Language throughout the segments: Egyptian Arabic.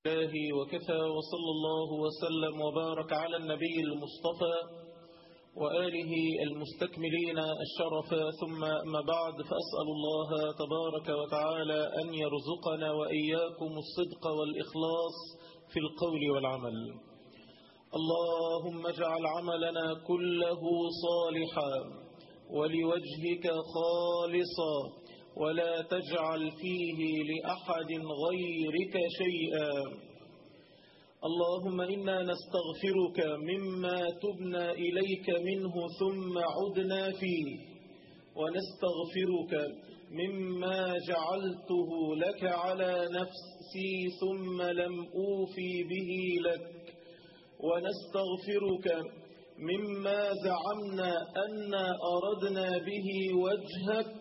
الله وكفى وصلى الله وسلم وبارك على النبي المصطفى وآله المستكملين الشرف ثم ما بعد فأسأل الله تبارك وتعالى أن يرزقنا وإياكم الصدق والإخلاص في القول والعمل اللهم اجعل عملنا كله صالحا ولوجهك خالصا ولا تجعل فيه لأحد غيرك شيئا اللهم إنا نستغفرك مما تبنا إليك منه ثم عدنا فيه ونستغفرك مما جعلته لك على نفسي ثم لم أوفي به لك ونستغفرك مما زعمنا أن أردنا به وجهك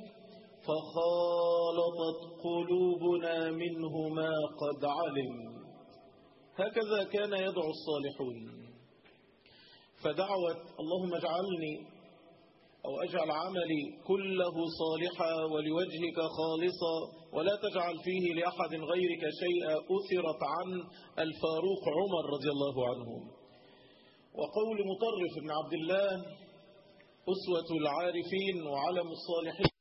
فخالطت قلوبنا منه ما قد علم هكذا كان يدعو الصالحون فدعوة اللهم اجعلني أو اجعل عملي كله صالحا ولوجهك خالصا ولا تجعل فيه لأحد غيرك شيئا أثرت عن الفاروق عمر رضي الله عنه وقول مطرف بن عبد الله أسوة العارفين وعلم الصالحين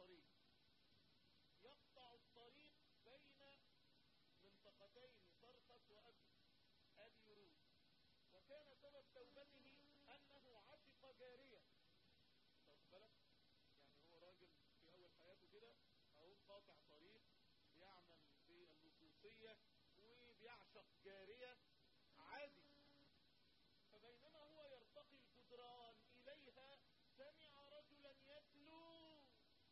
طريق يقطع الطريق بين منطقتين صرخس وأبي أبي يرود وكان سبب توبته أنه عشق جارية بالك يعني هو راجل في أول حياته كده أهو قاطع طريق بيعمل في اللصوصية وبيعشق جارية عادي فبينما هو يرتقي الجدران إليها سمع رجلا يتلو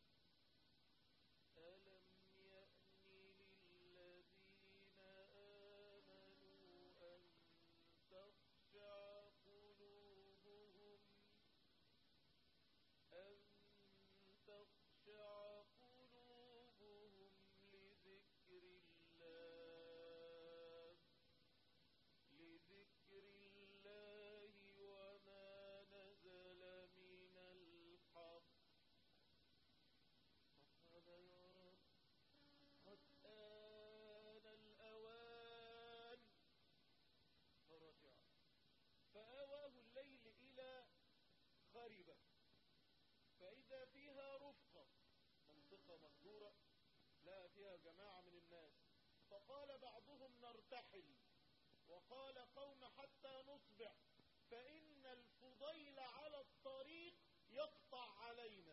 ألم يأن للذين آمنوا أن تخشع قلوبهم أن تخشع قلوبهم لذكر الله لذكر الله وما نزل من الحق فقال يا رب قد آن الأوان فرجع فآواه الليل إلى خربة فإذا فيها رفقة منطقة مهجورة لا فيها جماعة من الناس فقال بعضهم نرتحل وقال قوم حتى نصبح فإن الفضيل على الطريق يقطع علينا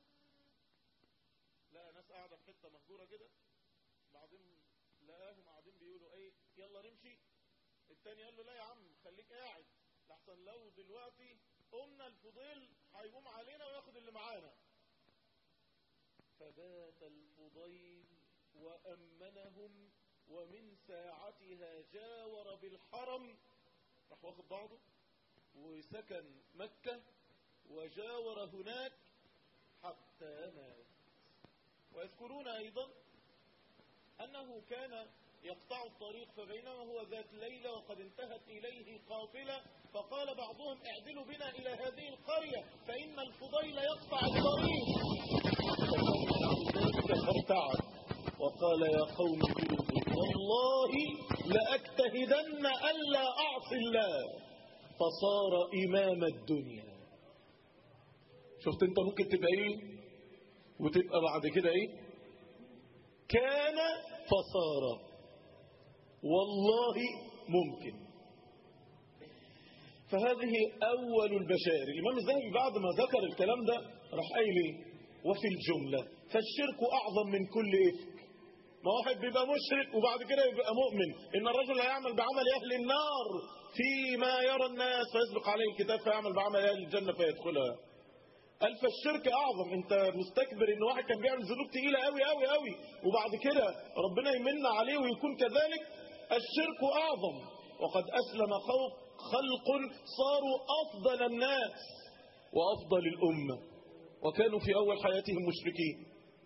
لا ناس قاعدة في حتة مهجورة كده بعضهم لقاهم قاعدين بيقولوا ايه يلا نمشي التاني قال له لا يا عم خليك قاعد لحسن لو دلوقتي قمنا الفضيل هيقوم علينا وياخد اللي معانا فبات الفضيل وأمنهم ومن ساعتها جاور بالحرم راح واخد بعضه وسكن مكة وجاور هناك حتى مات ويذكرون أيضا أنه كان يقطع الطريق فبينما هو ذات ليلة وقد انتهت إليه قافلة فقال بعضهم اعدلوا بنا إلى هذه القرية فإن الفضيل يقطع الطريق فارتعد وقال يا قوم والله لأجتهدن ألا أعصي الله فصار إمام الدنيا شفت انت ممكن تبقى ايه وتبقى بعد كده ايه كان فصار والله ممكن فهذه أول البشائر الإمام الذهبي بعد ما ذكر الكلام ده راح قايل ايه وفي الجملة فالشرك أعظم من كل إفك ما واحد بيبقى مشرك وبعد كده يبقى مؤمن إن الرجل هيعمل بعمل أهل النار فيما يرى الناس فيسبق عليه الكتاب فيعمل بعمل أهل الجنة فيدخلها قال فالشرك أعظم أنت مستكبر إن واحد كان بيعمل ذنوب تقيلة قوي قوي قوي وبعد كده ربنا يمن عليه ويكون كذلك الشرك أعظم وقد أسلم خلق خلق صاروا أفضل الناس وأفضل الأمة وكانوا في أول حياتهم مشركين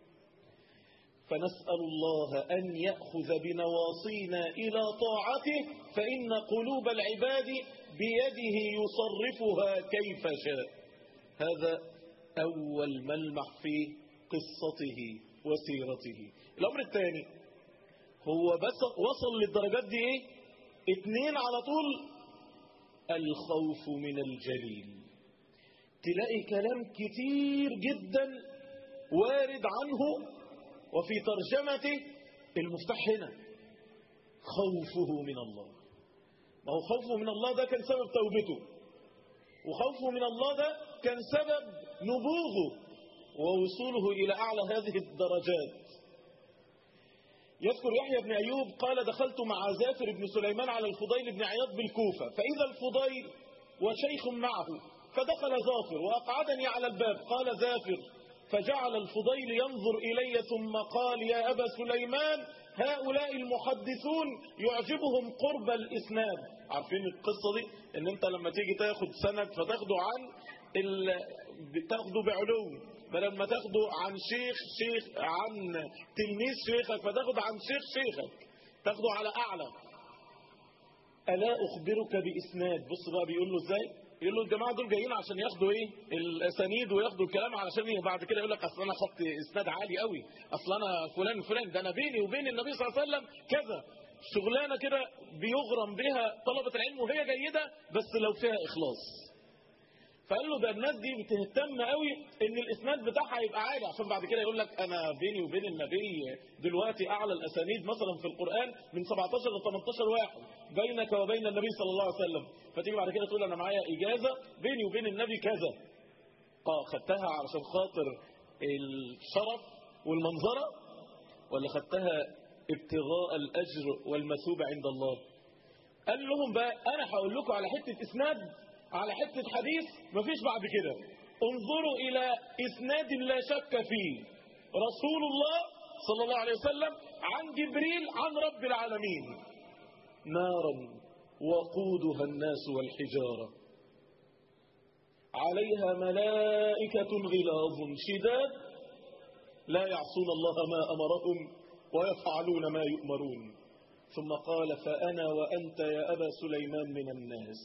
فنسأل الله أن يأخذ بنواصينا إلى طاعته فإن قلوب العباد بيده يصرفها كيف شاء هذا أول ملمح في قصته وسيرته الأمر الثاني هو بس وصل للدرجات دي ايه اتنين على طول الخوف من الجليل تلاقي كلام كتير جدا وارد عنه وفي ترجمته المفتاح هنا خوفه من الله ما هو خوفه من الله ده كان سبب توبته وخوفه من الله ده كان سبب نبوغه ووصوله إلى أعلى هذه الدرجات يذكر يحيى بن أيوب قال دخلت مع زافر بن سليمان على الفضيل بن عياض بالكوفة فإذا الفضيل وشيخ معه فدخل زافر وأقعدني على الباب قال زافر فجعل الفضيل ينظر إلي ثم قال يا أبا سليمان هؤلاء المحدثون يعجبهم قرب الإسناد عارفين القصة دي ان انت لما تيجي تاخد سند فتاخده عن ال... تاخده بعلوم بدل ما تاخده عن شيخ شيخ عن تلميذ شيخك فتاخده عن شيخ شيخك تاخده على أعلى ألا أخبرك بإسناد بص بقى بيقول له ازاي يقول له الجماعة دول جايين عشان ياخدوا ايه الاسانيد وياخدوا الكلام علشان بعد كده يقول لك اصل انا خدت اسناد عالي قوي اصل انا فلان فلان ده انا بيني وبين النبي صلى الله عليه وسلم كذا شغلانه كده بيغرم بها طلبة العلم وهي جيدة بس لو فيها اخلاص فقال له ده الناس دي بتهتم قوي ان الاسناد بتاعها يبقى عالي عشان بعد كده يقول لك انا بيني وبين النبي دلوقتي اعلى الاسانيد مثلا في القران من 17 ل 18 واحد بينك وبين النبي صلى الله عليه وسلم فتيجي بعد كده تقول انا معايا اجازه بيني وبين النبي كذا اه خدتها علشان خاطر الشرف والمنظره ولا خدتها ابتغاء الاجر والمثوبه عند الله قال لهم بقى انا هقول لكم على حته اسناد على حته حديث مفيش بعد كده انظروا الى اسناد لا شك فيه رسول الله صلى الله عليه وسلم عن جبريل عن رب العالمين نارا وقودها الناس والحجاره عليها ملائكه غلاظ شداد لا يعصون الله ما امرهم ويفعلون ما يؤمرون ثم قال فأنا وأنت يا أبا سليمان من الناس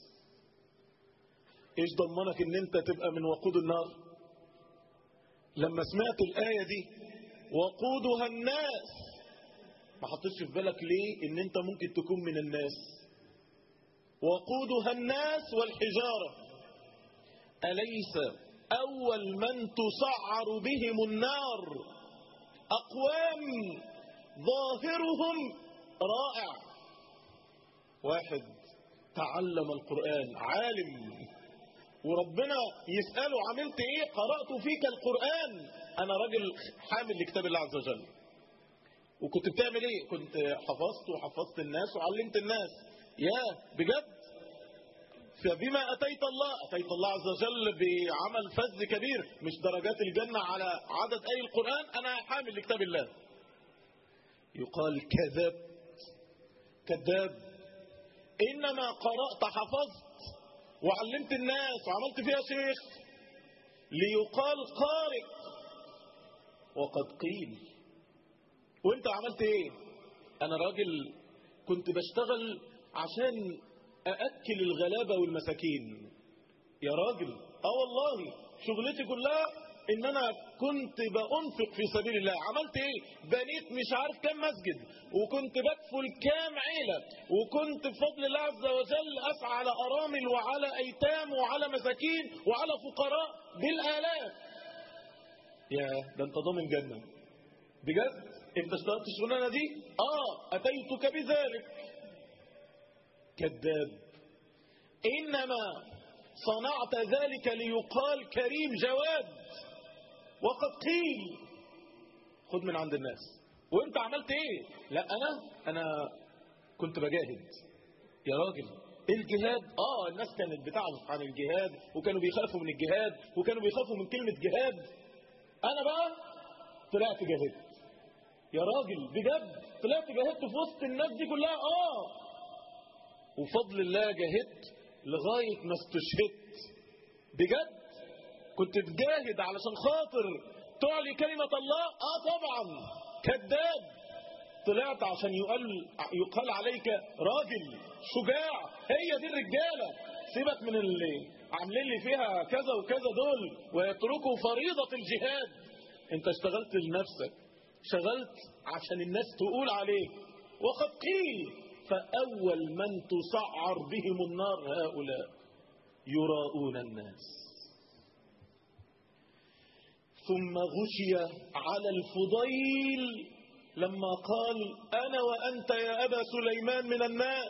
إيش ضمنك إن أنت تبقى من وقود النار لما سمعت الآية دي وقودها الناس ما حطيتش في بالك ليه إن أنت ممكن تكون من الناس وقودها الناس والحجارة أليس أول من تسعر بهم النار أقوام ظاهرهم رائع واحد تعلم القرآن عالم وربنا يسأله عملت ايه قرأت فيك القرآن انا راجل حامل لكتاب الله عز وجل وكنت بتعمل ايه كنت حفظت وحفظت الناس وعلمت الناس يا بجد فبما أتيت الله أتيت الله عز وجل بعمل فذ كبير مش درجات الجنة على عدد أي القرآن أنا حامل لكتاب الله يقال كذبت كذاب إنما قرأت حفظت وعلمت الناس وعملت فيها شيخ ليقال قارئ وقد قيل وانت عملت ايه انا راجل كنت بشتغل عشان أأكل الغلابة والمساكين يا راجل اه والله شغلتي كلها ان انا كنت بأنفق في سبيل الله عملت ايه بنيت مش عارف كم مسجد وكنت بكفل كام عيلة وكنت بفضل الله عز وجل اسعى على ارامل وعلى ايتام وعلى مساكين وعلى فقراء بالالاف يا ده انت ضامن جنة بجد انت اشتغلت الشغلانة دي اه اتيتك بذلك كذاب انما صنعت ذلك ليقال كريم جواد وقد قيل خد من عند الناس وانت عملت ايه لا انا انا كنت بجاهد يا راجل الجهاد اه الناس كانت بتعرف عن الجهاد وكانوا بيخافوا من الجهاد وكانوا بيخافوا من كلمة جهاد انا بقى طلعت جاهدت يا راجل بجد طلعت جاهدت في وسط الناس دي كلها اه وفضل الله جاهدت لغاية ما استشهدت بجد كنت تجاهد علشان خاطر تعلي كلمة الله اه طبعا كذاب طلعت عشان يقال يقال عليك راجل شجاع هي دي الرجالة سيبك من اللي عاملين لي فيها كذا وكذا دول ويتركوا فريضة الجهاد انت اشتغلت لنفسك شغلت عشان الناس تقول عليك وقد قيل فأول من تسعر بهم النار هؤلاء يراؤون الناس ثم غشي على الفضيل لما قال أنا وأنت يا أبا سليمان من الناس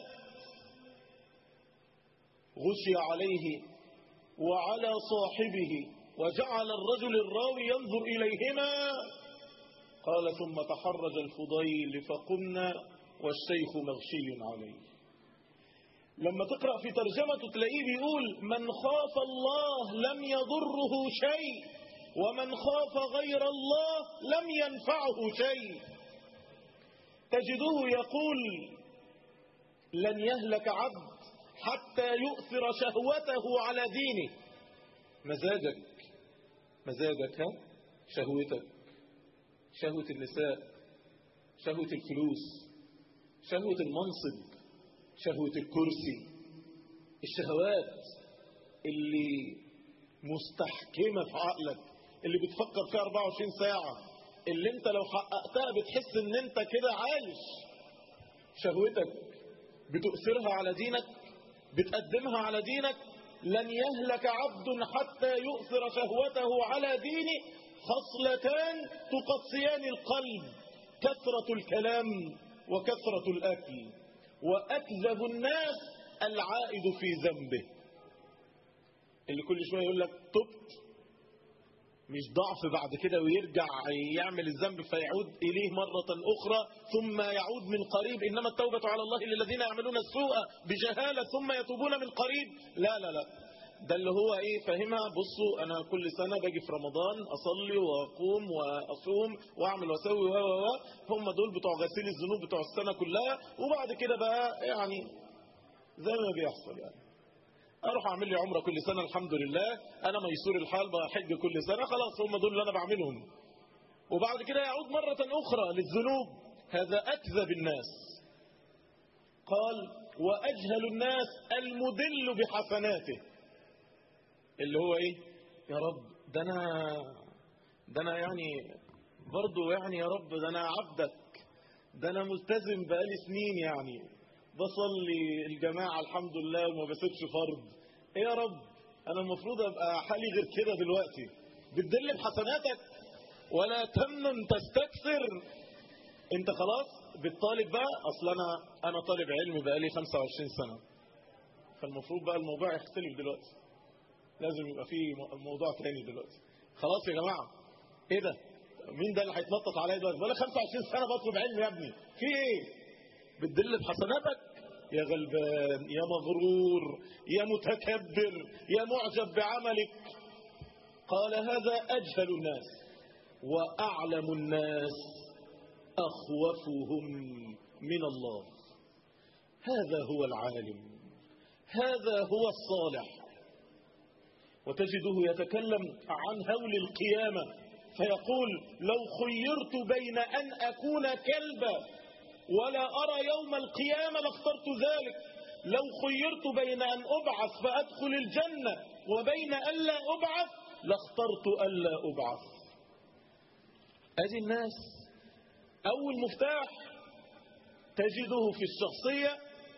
غشي عليه وعلى صاحبه وجعل الرجل الراوي ينظر إليهما قال ثم تحرج الفضيل فقمنا والشيخ مغشي عليه لما تقرأ في ترجمته تلاقيه بيقول من خاف الله لم يضره شيء ومن خاف غير الله لم ينفعه شيء تجده يقول لن يهلك عبد حتى يؤثر شهوته على دينه مزاجك مزاجك ها شهوتك شهوة النساء شهوة الفلوس شهوة المنصب شهوة الكرسي الشهوات اللي مستحكمة في عقلك اللي بتفكر فيها 24 ساعة اللي انت لو حققتها بتحس ان انت كده عايش شهوتك بتؤثرها على دينك بتقدمها على دينك لن يهلك عبد حتى يؤثر شهوته على دينه خصلتان تقصيان القلب كثرة الكلام وكثرة الأكل وأكذب الناس العائد في ذنبه اللي كل شوية يقول لك تبت مش ضعف بعد كده ويرجع يعمل الذنب فيعود إليه مرة أخرى ثم يعود من قريب إنما التوبة على الله للذين يعملون السوء بجهالة ثم يتوبون من قريب لا لا لا ده اللي هو ايه فاهمها بصوا انا كل سنة باجي في رمضان اصلي واقوم واصوم واعمل واسوي و و هم دول بتوع غسيل الذنوب بتوع السنة كلها وبعد كده بقى يعني زي ما بيحصل يعني اروح اعمل لي عمره كل سنه الحمد لله انا ميسور الحال بحج كل سنه خلاص هم دول اللي انا بعملهم وبعد كده يعود مره اخرى للذنوب هذا اكذب الناس قال واجهل الناس المدل بحسناته اللي هو ايه يا رب ده انا ده انا يعني برضه يعني يا رب ده انا عبدك ده انا ملتزم بقالي سنين يعني بصلي الجماعة الحمد لله وما بسيبش فرض ايه يا رب انا المفروض ابقى حالي غير كده دلوقتي بتدل بحسناتك ولا تمنن تستكثر انت خلاص بتطالب بقى اصل انا انا طالب علم بقالي 25 سنة فالمفروض بقى الموضوع يختلف دلوقتي لازم يبقى فيه موضوع تاني دلوقتي خلاص يا جماعة ايه ده مين ده اللي هيتنطط عليا دلوقتي بقى 25 سنة بطلب علم يا ابني في ايه بتدل بحسناتك يا غلبان يا مغرور يا متكبر يا معجب بعملك قال هذا أجهل الناس وأعلم الناس أخوفهم من الله هذا هو العالم هذا هو الصالح وتجده يتكلم عن هول القيامة فيقول لو خيرت بين أن أكون كلبا ولا أرى يوم القيامة لاخترت ذلك لو خيرت بين أن أبعث فأدخل الجنة وبين ألا أبعث لاخترت ألا أبعث أدي الناس أول مفتاح تجده في الشخصية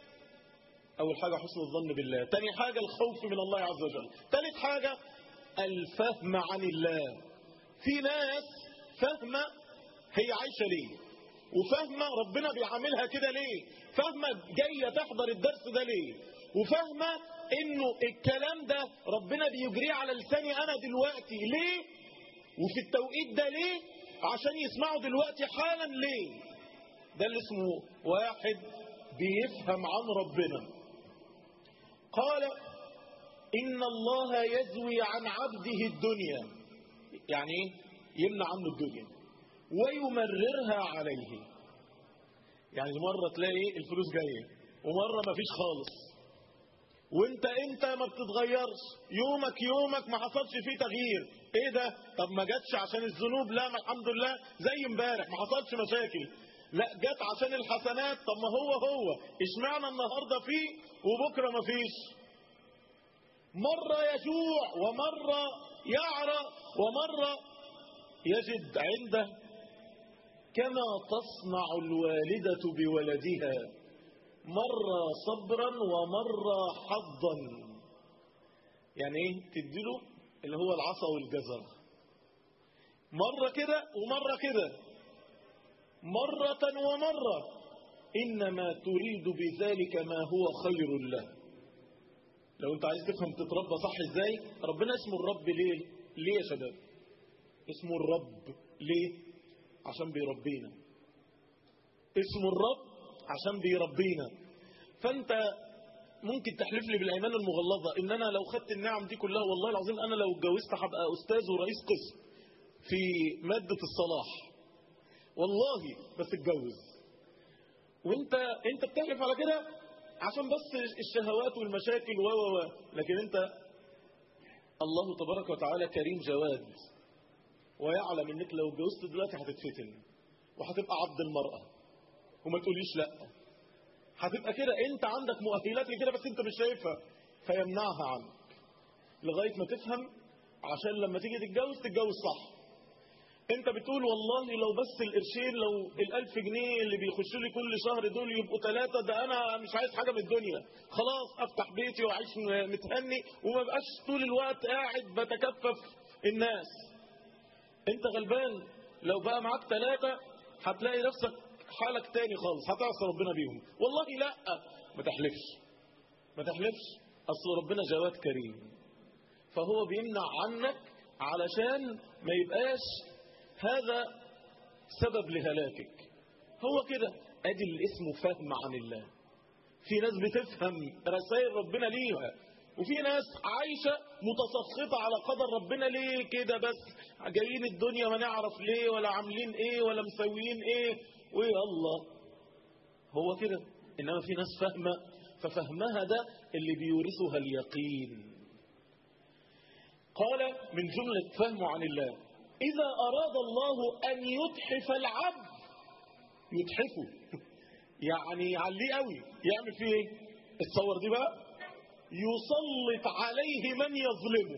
أول حاجة حسن الظن بالله تاني حاجة الخوف من الله عز وجل ثالث حاجة الفهم عن الله في ناس فهمة هي عايشة ليه وفاهمة ربنا بيعاملها كده ليه فاهمة جاية تحضر الدرس ده ليه وفاهمة انه الكلام ده ربنا بيجريه على لساني انا دلوقتي ليه وفي التوقيت ده ليه عشان يسمعوا دلوقتي حالا ليه ده اللي اسمه واحد بيفهم عن ربنا قال إن الله يزوي عن عبده الدنيا يعني ايه يمنع عنه الدنيا ويمررها عليه يعني مرة تلاقي الفلوس جاية ومرة ما فيش خالص وانت انت ما بتتغيرش يومك يومك ما حصلش فيه تغيير ايه ده طب ما جاتش عشان الذنوب لا ما الحمد لله زي امبارح ما حصلش مشاكل لا جت عشان الحسنات طب ما هو هو اشمعنى النهاردة فيه وبكرة ما فيش مرة يجوع ومرة يعرى ومرة يجد عنده كما تصنع الوالدة بولدها مرة صبرا ومرة حظا يعني ايه تديله اللي هو العصا والجزر مرة كده ومرة كده مرة ومرة إنما تريد بذلك ما هو خير له لو انت عايز تفهم تتربى صح ازاي ربنا اسمه الرب ليه ليه يا شباب اسمه الرب ليه عشان بيربينا اسمه الرب عشان بيربينا فانت ممكن تحلف لي بالايمان المغلظه ان انا لو خدت النعم دي كلها والله العظيم انا لو اتجوزت هبقى استاذ ورئيس قسم في ماده الصلاح والله بس اتجوز وانت انت بتحلف على كده عشان بس الشهوات والمشاكل و و لكن انت الله تبارك وتعالى كريم جواد ويعلم انك لو اتجوزت دلوقتي هتتفتن وهتبقى عبد المرأة وما تقوليش لا هتبقى كده انت عندك مؤهلات لكده بس انت مش شايفها فيمنعها عنك لغاية ما تفهم عشان لما تيجي تتجوز تتجوز صح انت بتقول والله لو بس القرشين لو الالف جنيه اللي بيخشوا لي كل شهر دول يبقوا ثلاثة ده انا مش عايز حاجة من الدنيا خلاص افتح بيتي واعيش متهني وما بقاش طول الوقت قاعد بتكفف الناس انت غلبان لو بقى معاك ثلاثة هتلاقي نفسك حالك تاني خالص هتعصى ربنا بيهم والله لا ما تحلفش ما تحلفش اصل ربنا جواد كريم فهو بيمنع عنك علشان ما يبقاش هذا سبب لهلاكك هو كده ادي اللي اسمه فهم عن الله في ناس بتفهم رسائل ربنا ليها وفي ناس عايشة متسخطة على قدر ربنا ليه كده بس جايين الدنيا ما نعرف ليه ولا عاملين ايه ولا مسويين ايه ويا الله هو كده انما في ناس فاهمة ففهمها ده اللي بيورثها اليقين قال من جملة فهمه عن الله إذا أراد الله أن يتحف العبد يتحفه يعني يعليه قوي يعمل فيه ايه اتصور دي بقى يسلط عليه من يظلمه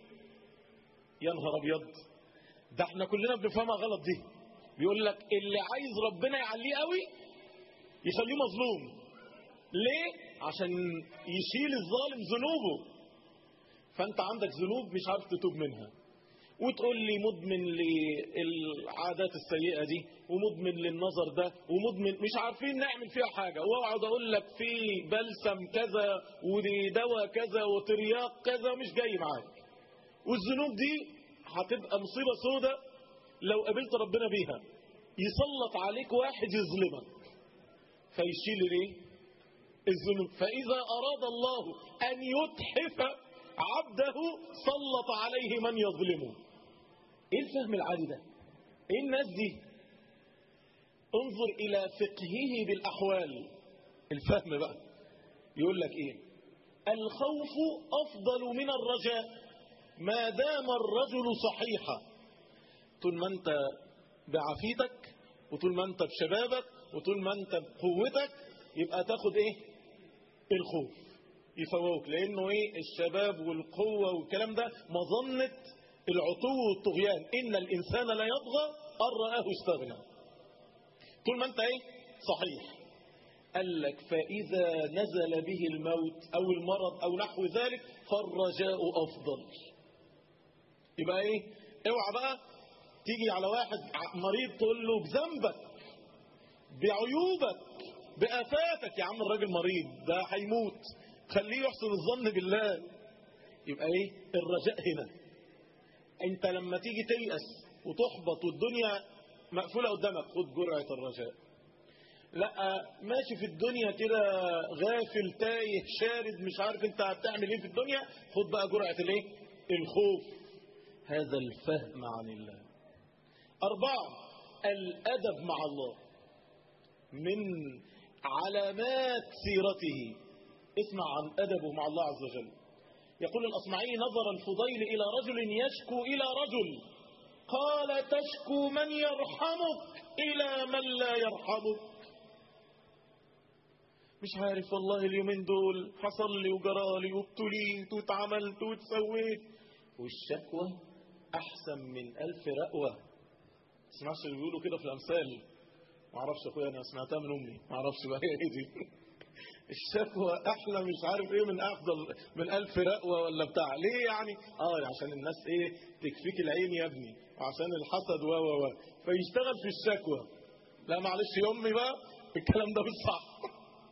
يا نهار ابيض ده احنا كلنا بنفهمها غلط دي بيقول لك اللي عايز ربنا يعليه قوي يخليه مظلوم ليه عشان يشيل الظالم ذنوبه فانت عندك ذنوب مش عارف تتوب منها وتقول لي مدمن للعادات السيئة دي ومدمن للنظر ده ومدمن مش عارفين نعمل فيها حاجة واقعد اقول لك في بلسم كذا ودي دواء كذا وترياق كذا مش جاي معاك والذنوب دي هتبقى مصيبة سودة لو قابلت ربنا بيها يسلط عليك واحد يظلمك فيشيل الايه الذنوب فإذا أراد الله أن يتحف عبده سلط عليه من يظلمه ايه الفهم العالي ده ايه الناس دي انظر الى فقهه بالاحوال الفهم بقى يقول لك ايه الخوف افضل من الرجاء ما دام الرجل صحيحا طول ما انت بعافيتك وطول ما انت بشبابك وطول ما انت بقوتك يبقى تاخد ايه الخوف يفوقك لانه ايه الشباب والقوة والكلام ده مظنة العتو والطغيان ان الانسان لا يطغى ان رآه استغنى طول ما انت ايه صحيح قال لك فاذا نزل به الموت او المرض او نحو ذلك فالرجاء افضل يبقى ايه اوعى بقى تيجي على واحد مريض تقول له بذنبك بعيوبك بآفاتك يا عم الراجل مريض ده هيموت خليه يحسن الظن بالله يبقى ايه الرجاء هنا انت لما تيجي تيأس وتحبط والدنيا مقفولة قدامك خد جرعة الرجاء لا ماشي في الدنيا كده غافل تايه شارد مش عارف انت هتعمل ايه في الدنيا خد بقى جرعة الايه الخوف هذا الفهم عن الله أربعة الأدب مع الله من علامات سيرته اسمع عن أدبه مع الله عز وجل يقول الأصمعي نظر الفضيل إلى رجل يشكو إلى رجل قال تشكو من يرحمك إلى من لا يرحمك مش عارف والله اليومين دول حصل لي وجرالي وابتليت واتعملت واتسويت والشكوى أحسن من ألف رأوة تسمعش اللي بيقولوا كده في الأمثال ما اعرفش اخويا انا سمعتها من امي ما اعرفش بقى ايه دي الشكوى احلى مش عارف ايه من افضل من الف رقوه ولا بتاع ليه يعني اه عشان الناس ايه تكفيك العين يا ابني وعشان الحسد و و و فيشتغل في الشكوى لا معلش يا امي بقى الكلام ده مش صح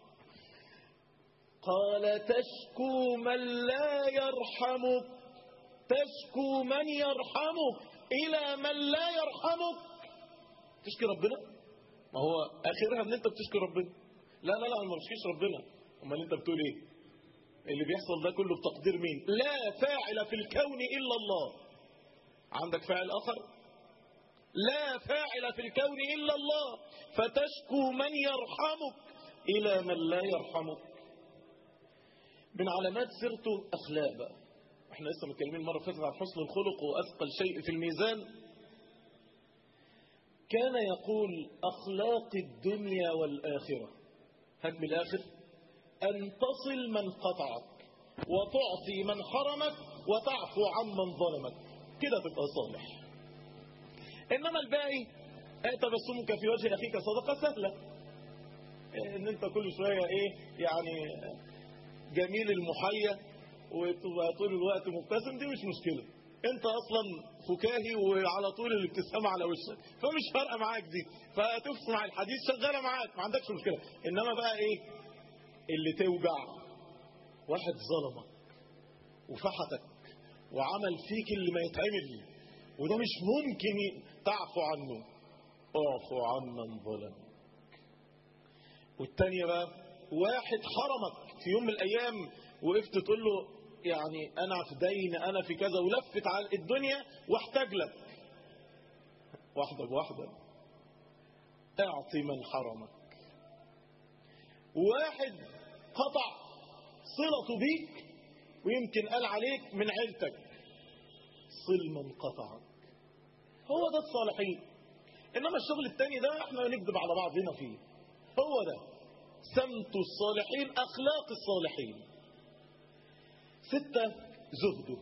قال تشكو من لا يرحمك تشكو من يرحمك الى من لا يرحمك تشكي ربنا ما هو اخرها ان انت بتشكي ربنا لا لا لا انا ما بشكيش ربنا امال انت بتقول ايه اللي بيحصل ده كله بتقدير مين لا فاعل في الكون الا الله عندك فاعل اخر لا فاعل في الكون الا الله فتشكو من يرحمك الى من لا يرحمك من علامات سيرته اخلاق بقى احنا لسه متكلمين المره اللي فاتت عن حسن الخلق واثقل شيء في الميزان كان يقول أخلاق الدنيا والآخرة هات من الآخر أن تصل من قطعك وتعطي من حرمك وتعفو عمن ظلمك كده تبقى صالح انما الباقي آه، تبسمك في وجه اخيك صدقه سهله آه، ان انت كل شويه ايه يعني آه، جميل المحيا وتبقى طول الوقت مبتسم دي مش مشكله انت اصلا فكاهي وعلى طول الابتسامه على وشك فمش فارقه معاك دي فتسمع الحديث شغاله معاك ما عندكش مشكله انما بقى ايه اللي توجع واحد ظلمك وفحتك وعمل فيك اللي ما يتعمل وده مش ممكن تعفو عنه اعفو عمن ظلم والتانية بقى واحد حرمك في يوم من الايام وقفت تقول له يعني انا في دين انا في كذا ولفت على الدنيا واحتاج لك واحدة بواحدة اعطي من حرمك واحد قطع صلته بيك ويمكن قال عليك من عيلتك صل من قطعك هو ده الصالحين انما الشغل التاني ده احنا نكذب على بعضنا فيه هو ده سمت الصالحين اخلاق الصالحين ستة زهده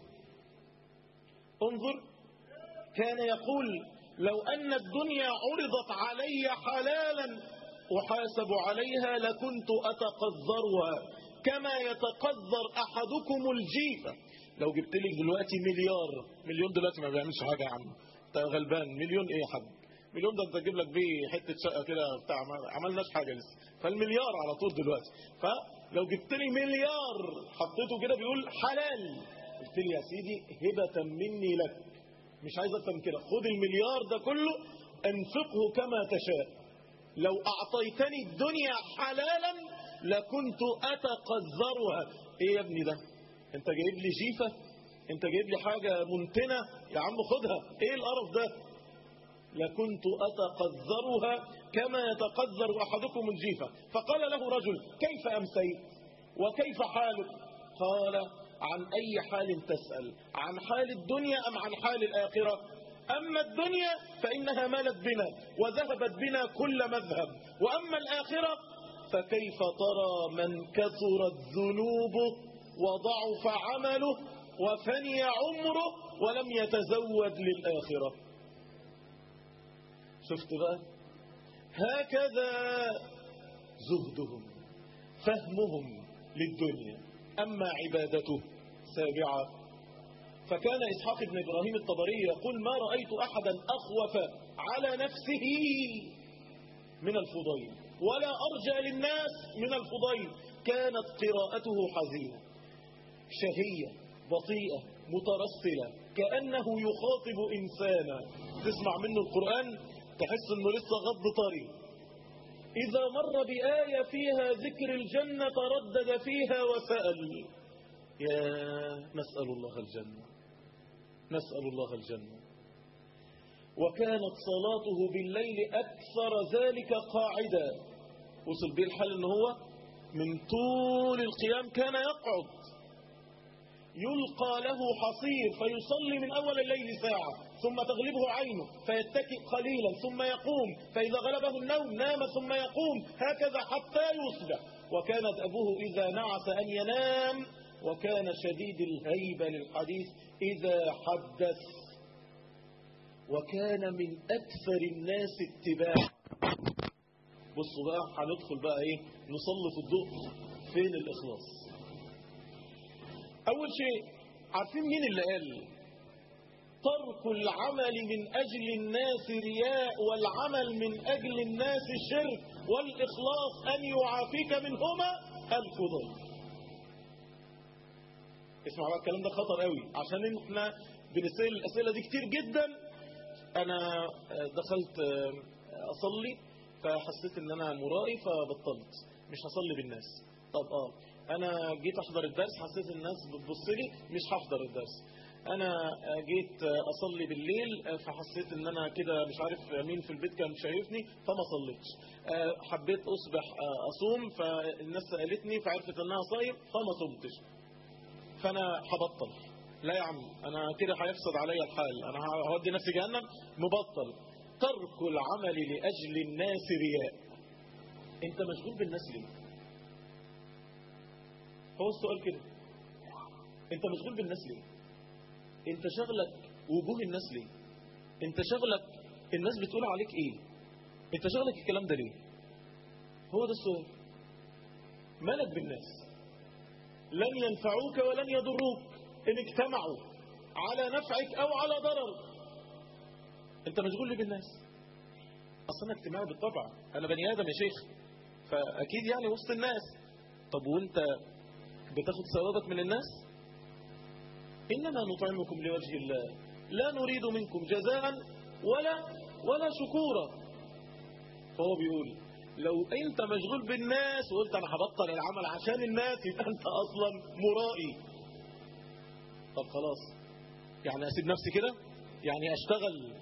انظر كان يقول لو ان الدنيا عرضت علي حلالا احاسب عليها لكنت اتقذرها كما يتقذر احدكم الجيفه لو جبت لك دلوقتي مليار مليون دلوقتي ما بيعملش حاجه يا عم انت غلبان مليون ايه يا حاج مليون ده انت تجيب لك بيه حته شقه كده بتاع ما عملناش حاجه لسه فالمليار على طول دلوقتي فلو جبت لي مليار حطيته كده بيقول حلال قلت لي يا سيدي هبه مني لك مش عايز اكتر من كده خد المليار ده كله انفقه كما تشاء لو اعطيتني الدنيا حلالا لكنت اتقذرها ايه يا ابني ده انت جايب لي جيفه انت جايب لي حاجه منتنه يا عم خدها ايه القرف ده لكنت اتقذرها كما يتقذر احدكم الجيفه فقال له رجل كيف امسيت وكيف حالك قال عن اي حال تسال عن حال الدنيا ام عن حال الاخره اما الدنيا فانها مالت بنا وذهبت بنا كل مذهب واما الاخره فكيف ترى من كثرت ذنوبه وضعف عمله وفني عمره ولم يتزود للآخرة شفت بقى هكذا زهدهم فهمهم للدنيا أما عبادته سابعة فكان إسحاق بن إبراهيم الطبري يقول ما رأيت أحدا أخوف على نفسه من الفضيل ولا أرجى للناس من الفضيل كانت قراءته حزينة شهية بطيئة مترسلة كأنه يخاطب إنسانا تسمع منه القرآن تحس أنه لسه غض طري إذا مر بآية فيها ذكر الجنة تردد فيها وسأل يا نسأل الله الجنة نسأل الله الجنة وكانت صلاته بالليل أكثر ذلك قاعدا وصل به الحال أنه هو من طول القيام كان يقعد يلقى له حصير فيصلي من أول الليل ساعة ثم تغلبه عينه فيتكئ قليلا ثم يقوم فإذا غلبه النوم نام ثم يقوم هكذا حتى يصبح وكانت أبوه إذا نعس أن ينام وكان شديد الهيبة للحديث إذا حدث وكان من أكثر الناس اتباعا بصوا بقى هندخل بقى ايه نسلط الضوء فين الإخلاص أول شيء عارفين مين اللي قال ترك العمل من أجل الناس رياء والعمل من أجل الناس شرك والإخلاص أن يعافيك منهما الفضل اسمع بقى الكلام ده خطر قوي عشان احنا بنسأل الأسئلة دي كتير جدا أنا دخلت أصلي فحسيت ان انا مرائي فبطلت مش هصلي بالناس طب اه انا جيت احضر الدرس حسيت الناس بتبص لي مش هحضر الدرس انا جيت اصلي بالليل فحسيت ان انا كده مش عارف مين في البيت كان شايفني فما صليتش حبيت اصبح اصوم فالناس سالتني فعرفت انها صايم فما صمتش فانا هبطل لا يا عم انا كده هيفسد عليا الحال انا هودي نفسي جهنم مبطل ترك العمل لاجل الناس رياء انت مشغول بالناس ليه هو السؤال كده انت مشغول بالناس ليه انت شغلك وجوه الناس ليه انت شغلك الناس بتقول عليك ايه انت شغلك الكلام ده ليه هو ده السؤال مالك بالناس لن ينفعوك ولن يضروك ان اجتمعوا على نفعك او على ضررك انت مشغول ليه بالناس اصلا أنا اجتماعي بالطبع انا بني ادم يا شيخ فاكيد يعني وسط الناس طب وانت بتاخد ثوابك من الناس انما نطعمكم لوجه الله لا نريد منكم جزاء ولا ولا شكورا فهو بيقول لو انت مشغول بالناس وقلت انا هبطل العمل عشان الناس يبقى انت اصلا مرائي طب خلاص يعني اسيب نفسي كده يعني اشتغل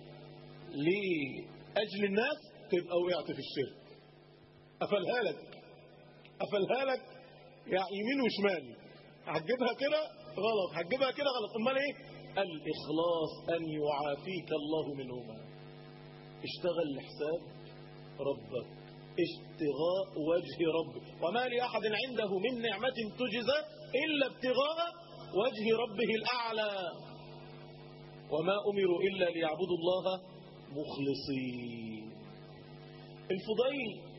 لاجل الناس تبقى وقعت في الشرك قفلها لك قفلها لك يعني يمين وشمال هتجيبها كده غلط هتجيبها كده غلط امال ايه الاخلاص ان يعافيك الله منهما اشتغل لحساب ربك اشتغاء وجه ربك وما لأحد عنده من نعمة تجزى إلا ابتغاء وجه ربه الأعلى وما أمروا إلا ليعبدوا الله مخلصين الفضيل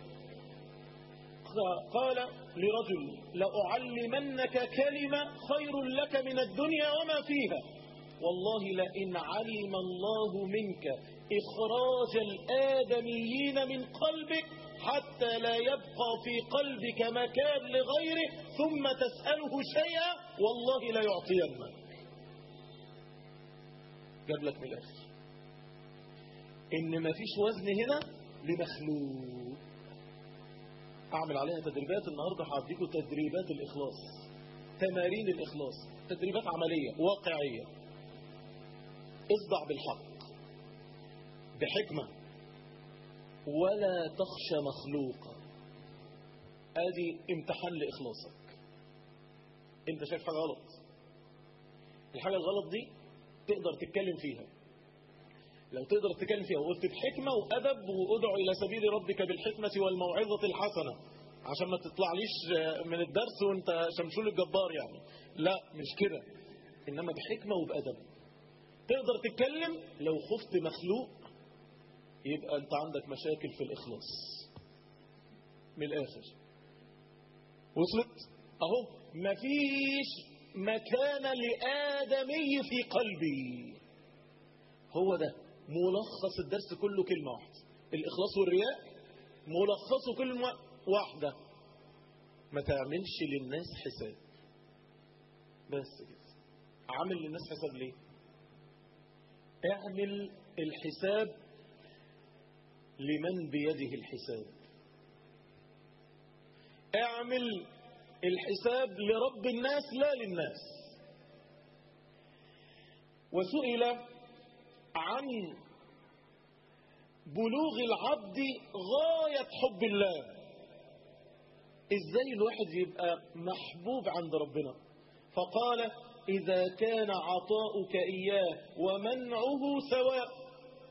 قال لرجل لأعلمنك كلمة خير لك من الدنيا وما فيها والله لئن علم الله منك إخراج الآدميين من قلبك حتى لا يبقى في قلبك مكان لغيره ثم تسأله شيئا والله لا يعطينك جاب لك من الآخر إن ما فيش وزن هنا لمخلوق أعمل عليها تدريبات النهاردة هعطيكم تدريبات الإخلاص تمارين الإخلاص تدريبات عملية واقعية اصدع بالحق بحكمة ولا تخشى مخلوقا ادي امتحان لإخلاصك انت شايف حاجة غلط الحاجة الغلط دي تقدر تتكلم فيها لو تقدر تتكلم فيها وقلت بحكمة وأدب وادعو إلى سبيل ربك بالحكمة والموعظة الحسنة عشان ما تطلعليش من الدرس وانت شمشول الجبار يعني لا مش كده إنما بحكمة وبأدب تقدر تتكلم لو خفت مخلوق يبقى انت عندك مشاكل في الإخلاص من الآخر وصلت اهو مفيش مكان لآدمي في قلبي هو ده ملخص الدرس كله كلمة واحدة الإخلاص والرياء ملخصه كلمة واحدة ما تعملش للناس حساب بس كده عامل للناس حساب ليه اعمل الحساب لمن بيده الحساب اعمل الحساب لرب الناس لا للناس وسئل عن بلوغ العبد غاية حب الله ازاي الواحد يبقى محبوب عند ربنا فقال إذا كان عطاؤك إياه ومنعه سواء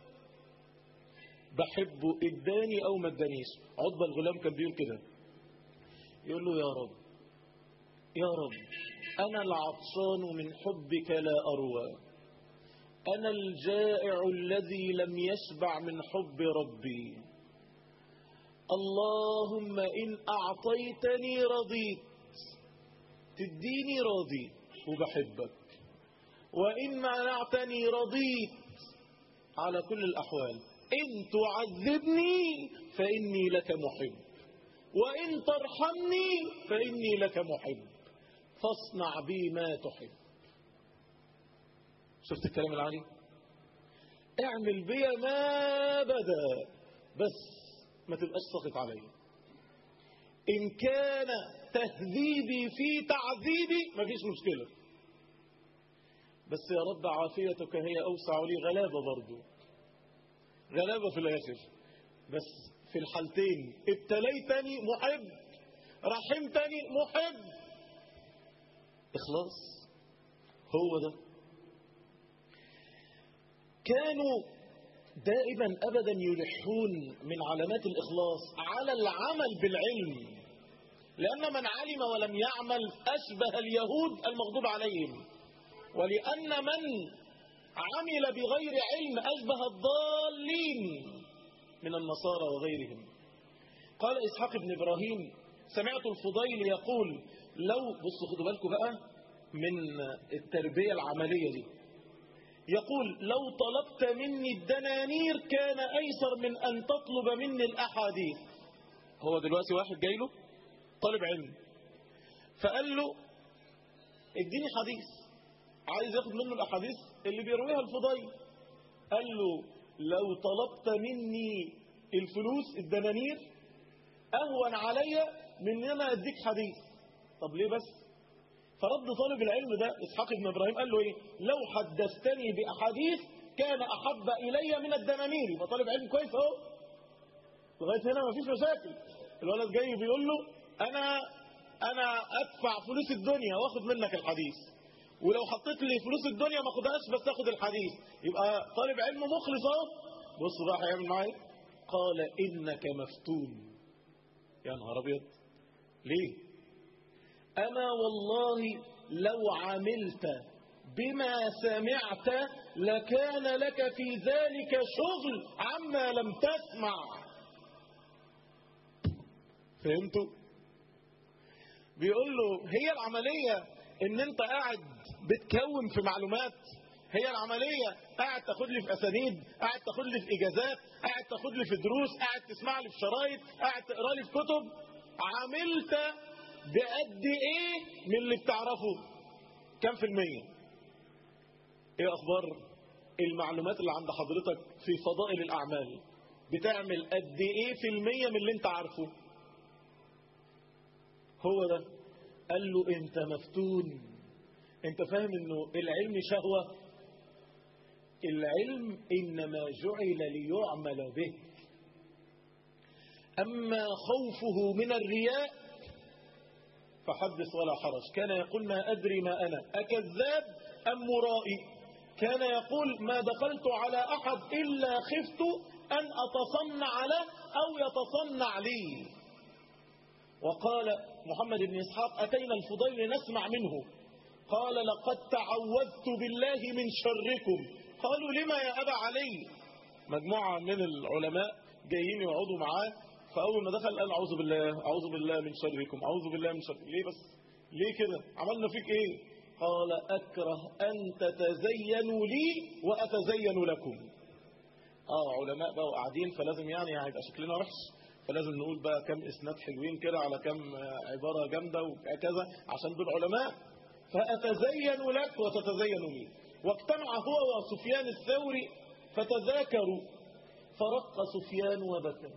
بحبه اداني أو ما ادانيش عضب الغلام كان بيقول كده يقول له يا رب يا رب أنا العطشان من حبك لا أروى أنا الجائع الذي لم يشبع من حب ربي اللهم إن أعطيتني رضيت تديني راضي وبحبك وإن منعتني رضيت على كل الأحوال إن تعذبني فإني لك محب وإن ترحمني فإني لك محب فاصنع بي ما تحب شفت الكلام العالي اعمل بي ما بدا بس ما تبقاش ساخط علي إن كان تهذيبي في تعذيبي مفيش مشكلة بس يا رب عافيتك هي أوسع لي غلابة برضو غلابة في الآخر بس في الحالتين ابتليتني محب رحمتني محب إخلاص هو ده كانوا دائما أبدا يلحون من علامات الإخلاص على العمل بالعلم لأن من علم ولم يعمل أشبه اليهود المغضوب عليهم ولأن من عمل بغير علم أشبه الضالين من النصارى وغيرهم قال إسحاق بن إبراهيم سمعت الفضيل يقول لو بصوا خدوا بالكم بقى من التربية العملية دي يقول لو طلبت مني الدنانير كان أيسر من أن تطلب مني الأحاديث هو دلوقتي واحد جاي له طالب علم فقال له اديني حديث عايز ياخد منه الأحاديث اللي بيرويها الفضيل قال له لو طلبت مني الفلوس الدنانير أهون علي من ان انا اديك حديث طب ليه بس فرد طالب العلم ده اسحاق بن ابراهيم قال له ايه لو حدثتني باحاديث كان احب الي من الدنانير يبقى طالب علم كويس اهو لغايه هنا مفيش مشاكل الولد جاي بيقول له انا انا ادفع فلوس الدنيا واخد منك الحديث ولو حطيت لي فلوس الدنيا ما اخدهاش بس اخد الحديث يبقى طالب علم مخلص اهو بص بقى هيعمل معايا قال انك مفتون يا نهار ابيض ليه اما والله لو عملت بما سمعت لكان لك في ذلك شغل عما لم تسمع فهمتوا بيقول له هي العملية ان انت قاعد بتكون في معلومات هي العملية قاعد تاخد لي في أسانيد قاعد تاخد لي في إجازات قاعد تاخد لي في دروس قاعد تسمع لي في شرايط قاعد تقرا لي في كتب عملت بقد إيه من اللي بتعرفه كم في المية إيه أخبار المعلومات اللي عند حضرتك في فضائل الأعمال بتعمل قد إيه في المية من اللي أنت عارفه هو ده قال له أنت مفتون أنت فاهم أنه العلم شهوة العلم إنما جعل ليعمل به أما خوفه من الرياء فحدث ولا حرج كان يقول ما أدري ما أنا أكذاب أم مرائي كان يقول ما دخلت على أحد إلا خفت أن أتصنع له أو يتصنع لي وقال محمد بن إسحاق أتينا الفضيل نسمع منه قال لقد تعوذت بالله من شركم قالوا لما يا أبا علي مجموعة من العلماء جايين يقعدوا معاه فأول ما دخل قال أعوذ بالله أعوذ بالله من شركم أعوذ بالله من شركم ليه بس ليه كده عملنا فيك إيه قال أكره أن تتزينوا لي وأتزين لكم آه علماء بقى قاعدين فلازم يعني هيبقى شكلنا وحش فلازم نقول بقى كم إسناد حلوين كده على كم عبارة جامدة وكذا عشان دول علماء فأتزين لك وتتزين لي واجتمع هو وسفيان الثوري فتذاكروا فرق سفيان وبكى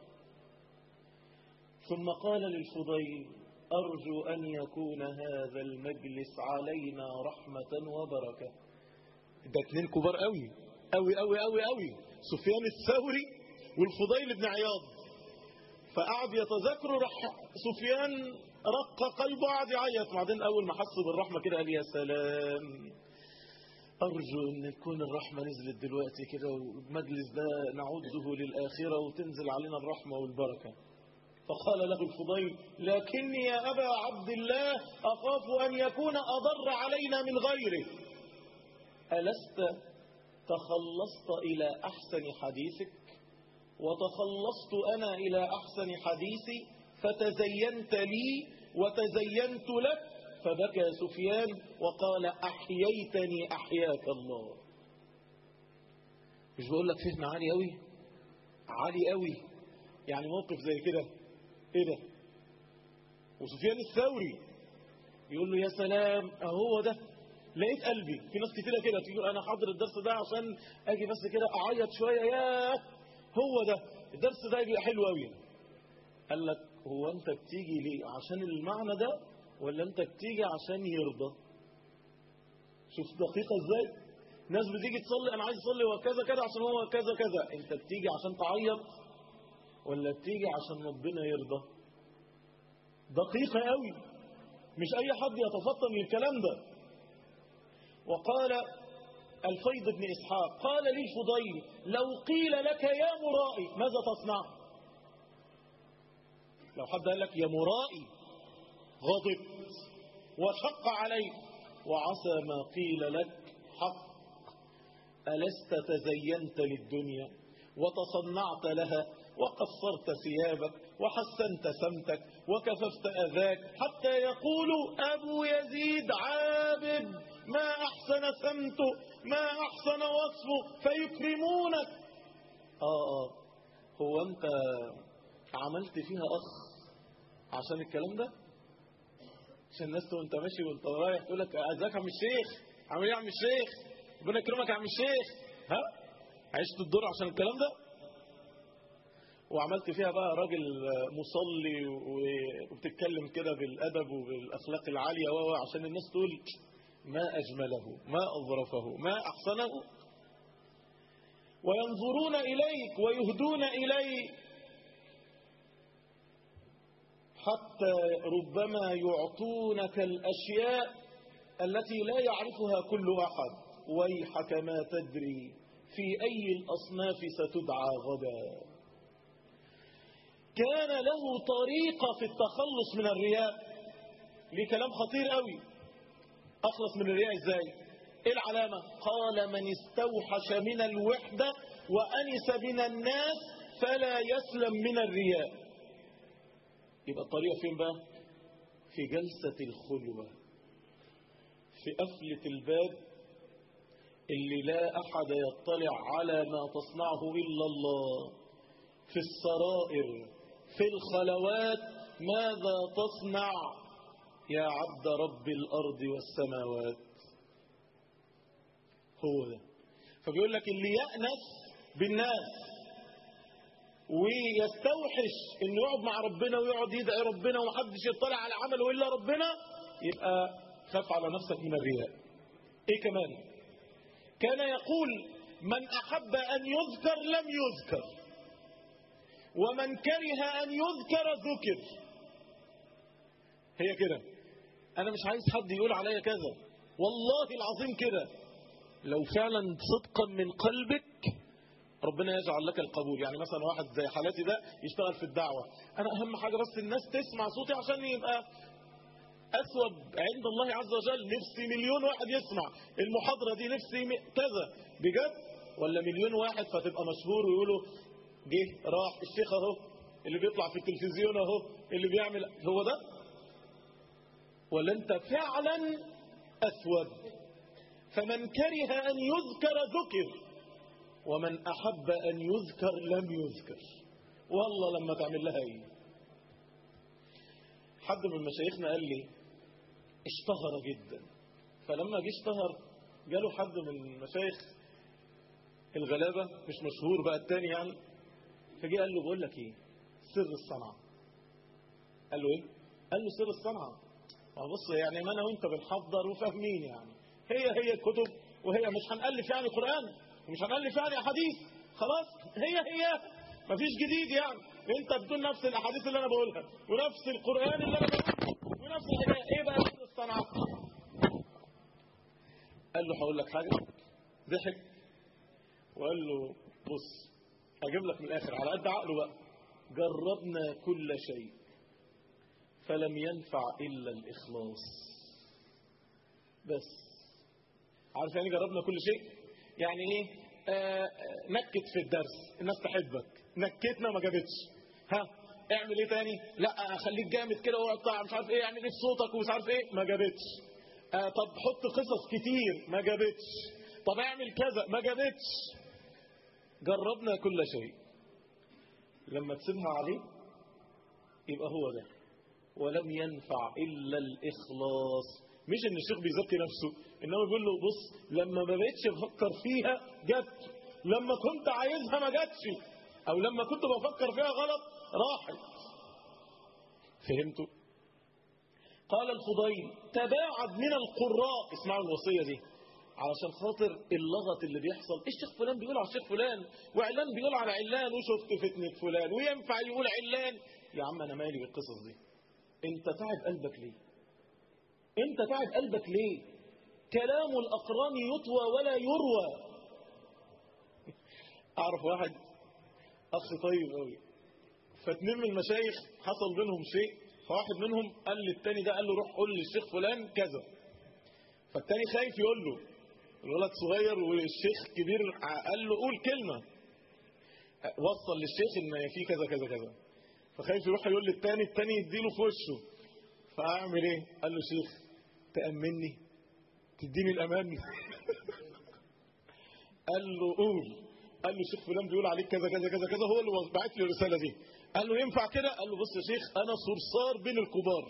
ثم قال للفضيل أرجو أن يكون هذا المجلس علينا رحمة وبركة ده اتنين كبار قوي قوي قوي قوي قوي سفيان الثوري والفضيل بن عياض فقعد يتذكروا رح سفيان رق قلبه قعد يعيط بعدين أول ما حس بالرحمة كده قال يا سلام أرجو أن تكون الرحمة نزلت دلوقتي كده والمجلس ده نعوده للآخرة وتنزل علينا الرحمة والبركة فقال له الفضيل لكني يا أبا عبد الله أخاف أن يكون أضر علينا من غيره ألست تخلصت إلى أحسن حديثك وتخلصت أنا إلى أحسن حديثي فتزينت لي وتزينت لك فبكى سفيان وقال أحييتني أحياك الله مش بقول لك فهم عالي قوي عالي قوي يعني موقف زي كده ايه ده وسفيان الثوري يقول له يا سلام اهو ده لقيت قلبي في ناس كتيره كده تيجي انا حاضر الدرس ده عشان اجي بس كده اعيط شويه يا هو ده الدرس ده يبقى حلو قوي قال لك هو انت بتيجي ليه عشان المعنى ده ولا انت بتيجي عشان يرضى شوف دقيقة ازاي ناس بتيجي تصلي انا عايز اصلي وكذا كذا عشان هو كذا كذا انت بتيجي عشان تعيط ولا بتيجي عشان ربنا يرضى دقيقة قوي مش اي حد يتفطن للكلام ده وقال الفيض بن اسحاق قال لي الفضيل لو قيل لك يا مرائي ماذا تصنع لو حد قال لك يا مرائي غضبت وشق عليك وعسى ما قيل لك حق ألست تزينت للدنيا وتصنعت لها وقصرت ثيابك وحسنت سمتك وكففت أذاك حتى يقول أبو يزيد عابد ما أحسن سمته ما أحسن وصفه فيكرمونك آه آه هو أنت عملت فيها أخ عشان الكلام ده عشان الناس تقول انت ماشي وانت رايح تقول لك ازيك يا عم الشيخ عامل ايه يا عم الشيخ ربنا يكرمك يا عم الشيخ ها عشت الدور عشان الكلام ده وعملت فيها بقى راجل مصلي وبتتكلم كده بالادب وبالاخلاق العاليه و عشان الناس تقول ما اجمله ما اظرفه ما احسنه وينظرون اليك ويهدون اليك حتى ربما يعطونك الاشياء التي لا يعرفها كل احد ويحك ما تدري في أي الأصناف ستدعى غدا كان له طريقة في التخلص من الرياء ليه كلام خطير قوي أخلص من الرياء إزاي إيه العلامة قال من استوحش من الوحدة وأنس من الناس فلا يسلم من الرياء يبقى الطريقة فين بقى في جلسة الخلوة في قفلة الباب اللي لا أحد يطلع على ما تصنعه إلا الله في السرائر في الخلوات ماذا تصنع يا عبد رب الأرض والسماوات هو ده فبيقول لك اللي يأنس بالناس ويستوحش انه يقعد مع ربنا ويقعد يدعي ربنا ومحدش يطلع على عمله الا ربنا يبقى خاف على نفسك من الرياء ايه كمان كان يقول من أحب أن يذكر لم يذكر ومن كره أن يذكر ذكر هي كده أنا مش عايز حد يقول عليا كذا والله العظيم كده لو فعلا صدقا من قلبك ربنا يجعل لك القبول يعني مثلا واحد زي حالاتي ده يشتغل في الدعوة أنا أهم حاجة بس الناس تسمع صوتي عشان يبقى أثوب عند الله عز وجل نفسي مليون واحد يسمع المحاضرة دي نفسي كذا بجد ولا مليون واحد فتبقى مشهور ويقولوا جه راح الشيخ اهو اللي بيطلع في التلفزيون اهو اللي بيعمل هو ده ولا انت فعلا أثوب فمن كره أن يذكر ذكر ومن أحب أن يذكر لم يذكر والله لما تعمل لها ايه حد من مشايخنا قال لي اشتهر جدا فلما جه اشتهر جاله حد من المشايخ الغلابة مش مشهور بقى التاني يعني فجي قال له بقول لك ايه سر الصنعة قال له ايه قال له سر الصنعة بص يعني ما انا وانت بنحضر وفاهمين يعني هي هي الكتب وهي مش هنألف يعني قرآن ومش هنألف يعني أحاديث خلاص هي هي مفيش جديد يعني انت بتقول نفس الأحاديث اللي أنا بقولها ونفس القرآن اللي أنا بقوله ونفس الحكاية ايه بقى سر الصنعة قال له هقول لك حاجة ضحك وقال له بص اجيب لك من الاخر على قد عقله بقى جربنا كل شيء فلم ينفع الا الاخلاص بس عارف يعني جربنا كل شيء يعني ايه آه نكت في الدرس الناس تحبك نكتنا ما جابتش ها اعمل ايه تاني لا خليك جامد كده واقعد مش عارف ايه اعمل ايه في صوتك ومش عارف ايه ما جابتش آه طب حط قصص كتير ما جابتش طب اعمل كذا ما جابتش جربنا كل شيء لما تسيبها عليه يبقى هو ده ولم ينفع إلا الإخلاص مش ان الشيخ بيزكي نفسه انما بيقول له بص لما ما بقتش بفكر فيها جت لما كنت عايزها ما جاتش او لما كنت بفكر فيها غلط راحت فهمتوا قال الفضيل تباعد من القراء اسمعوا الوصية دي علشان خاطر اللغط اللي بيحصل الشيخ فلان بيقول على الشيخ فلان وعلان بيقول على علان وشفت فتنة فلان وينفع يقول علان يا عم انا مالي بالقصص دي انت تعب قلبك ليه انت تعب قلبك ليه كلام الاقران يطوى ولا يروى اعرف واحد اخ طيب قوي فاتنين من المشايخ حصل بينهم شيء فواحد منهم قال للتاني ده قال له روح قول للشيخ فلان كذا فالتاني خايف يقول له الولد صغير والشيخ كبير قال له قول كلمة وصل للشيخ ان في كذا كذا كذا فخايف يروح يقول للتاني التاني يديله في وشه فاعمل ايه قال له شيخ تأمني تديني الامان قال له قول قال له شيخ فلان بيقول عليك كذا كذا كذا كذا هو اللي بعت لي الرساله دي قال له ينفع كده قال له بص يا شيخ انا صرصار بين الكبار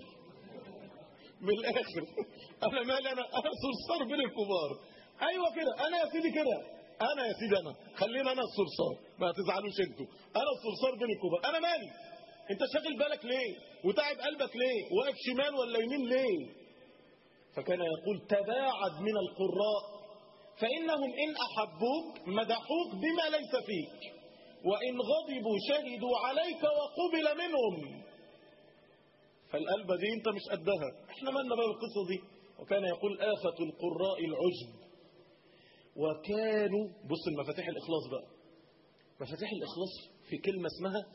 من الاخر انا مالي انا انا صرصار بين الكبار ايوه كده انا يا سيدي كده انا يا سيدي انا خلينا انا الصرصار ما تزعلوش انتوا انا الصرصار بين الكبار انا مالي انت شاغل بالك ليه وتعب قلبك ليه واقف شمال ولا يمين ليه فكان يقول تباعد من القراء فإنهم إن أحبوك مدحوك بما ليس فيك وإن غضبوا شهدوا عليك وقبل منهم فالقلبة دي انت مش قدها احنا مالنا بقى بالقصة دي وكان يقول آفة القراء العجب وكانوا بص المفاتيح الإخلاص بقى مفاتيح الإخلاص في كلمة اسمها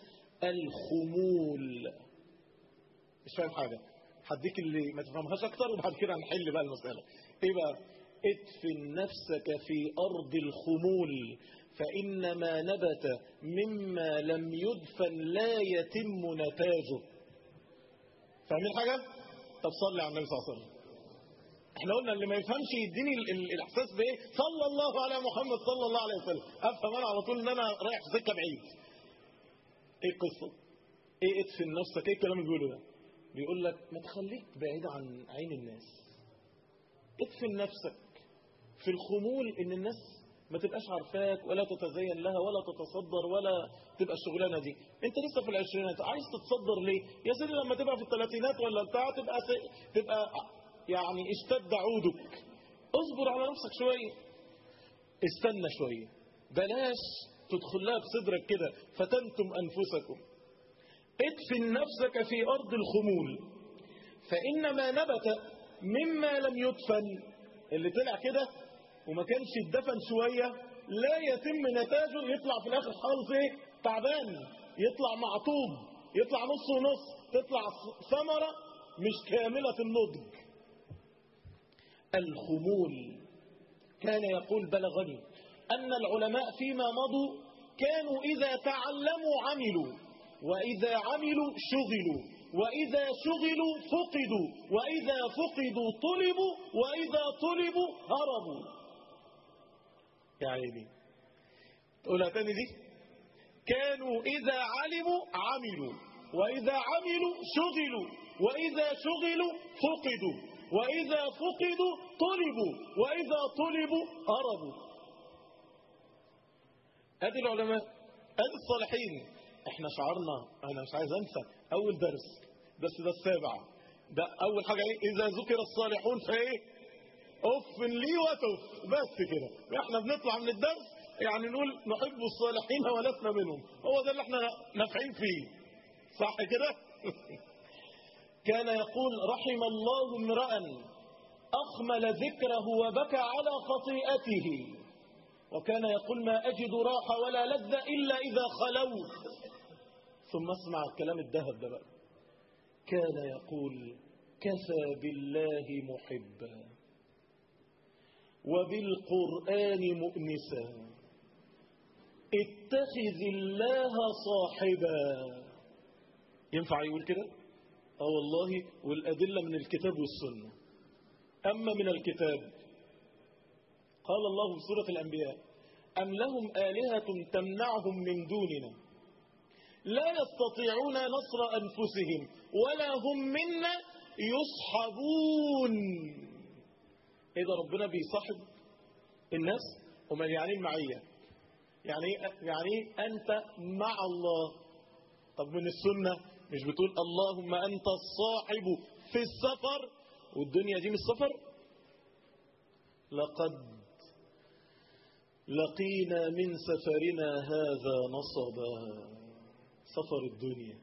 الخمول مش فاهم حاجة هديك اللي ما تفهمهاش أكتر وبعد كده هنحل بقى المسألة إيه بقى ادفن نفسك في أرض الخمول فإن ما نبت مما لم يدفن لا يتم نتاجه فاهمين حاجة؟ طب صلي على النبي صلى الله عليه وسلم احنا قلنا اللي ما يفهمش يديني ال ال الاحساس بايه صلى الله على محمد صلى الله عليه وسلم افهم انا على طول ان انا رايح في سكه بعيد ايه القصه ايه ادفن نفسك ايه الكلام اللي بيقوله ده بيقول لك ما تخليك بعيد عن عين الناس ادفن نفسك في الخمول ان الناس ما تبقاش عارفاك ولا تتزين لها ولا تتصدر ولا تبقى الشغلانه دي انت لسه في العشرينات عايز تتصدر ليه يا سيدي لما تبقى في الثلاثينات ولا بتاع تبقى س... تبقى يعني اشتد عودك اصبر على نفسك شويه استنى شويه بلاش تدخل لها بصدرك كده فتنتم انفسكم ادفن نفسك في ارض الخمول فان ما نبت مما لم يدفن اللي طلع كده وما كانش اتدفن شوية لا يتم نتاجه يطلع في الاخر خالص ايه تعبان يطلع معطوب يطلع نص ونص تطلع ثمرة مش كاملة النضج الخمول كان يقول بلغني أن العلماء فيما مضوا كانوا إذا تعلموا عملوا وإذا عملوا شغلوا وإذا شغلوا فقدوا وإذا فقدوا طلبوا وإذا طلبوا هربوا يا عيني تقولها تاني دي كانوا إذا علموا عملوا وإذا عملوا شغلوا وإذا شغلوا فقدوا وإذا فقدوا طلبوا وإذا طلبوا هربوا ادي العلماء ادي الصالحين احنا شعرنا انا مش عايز انسى اول درس بس ده السابع ده اول حاجه ايه اذا ذكر الصالحون فايه اف لي وتف بس كده احنا بنطلع من الدرس يعني نقول نحب الصالحين ولسنا منهم هو ده اللي احنا نافعين فيه صح كده كان يقول رحم الله امرا اخمل ذكره وبكى على خطيئته وكان يقول ما أجد راحة ولا لذة إلا إذا خلوت ثم اسمع الكلام الذهب ده بقى كان يقول كفى بالله محبا وبالقرآن مؤنسا اتخذ الله صاحبا ينفع يقول كده اه والله والأدلة من الكتاب والسنة أما من الكتاب قال الله في سورة الأنبياء أم لهم آلهة تمنعهم من دوننا لا يستطيعون نصر أنفسهم ولا هم منا يصحبون إذا ربنا بيصحب الناس وما يعني المعية يعني يعني أنت مع الله طب من السنة مش بتقول اللهم أنت الصاحب في السفر والدنيا دي مش سفر لقد لقينا من سفرنا هذا نصبا سفر الدنيا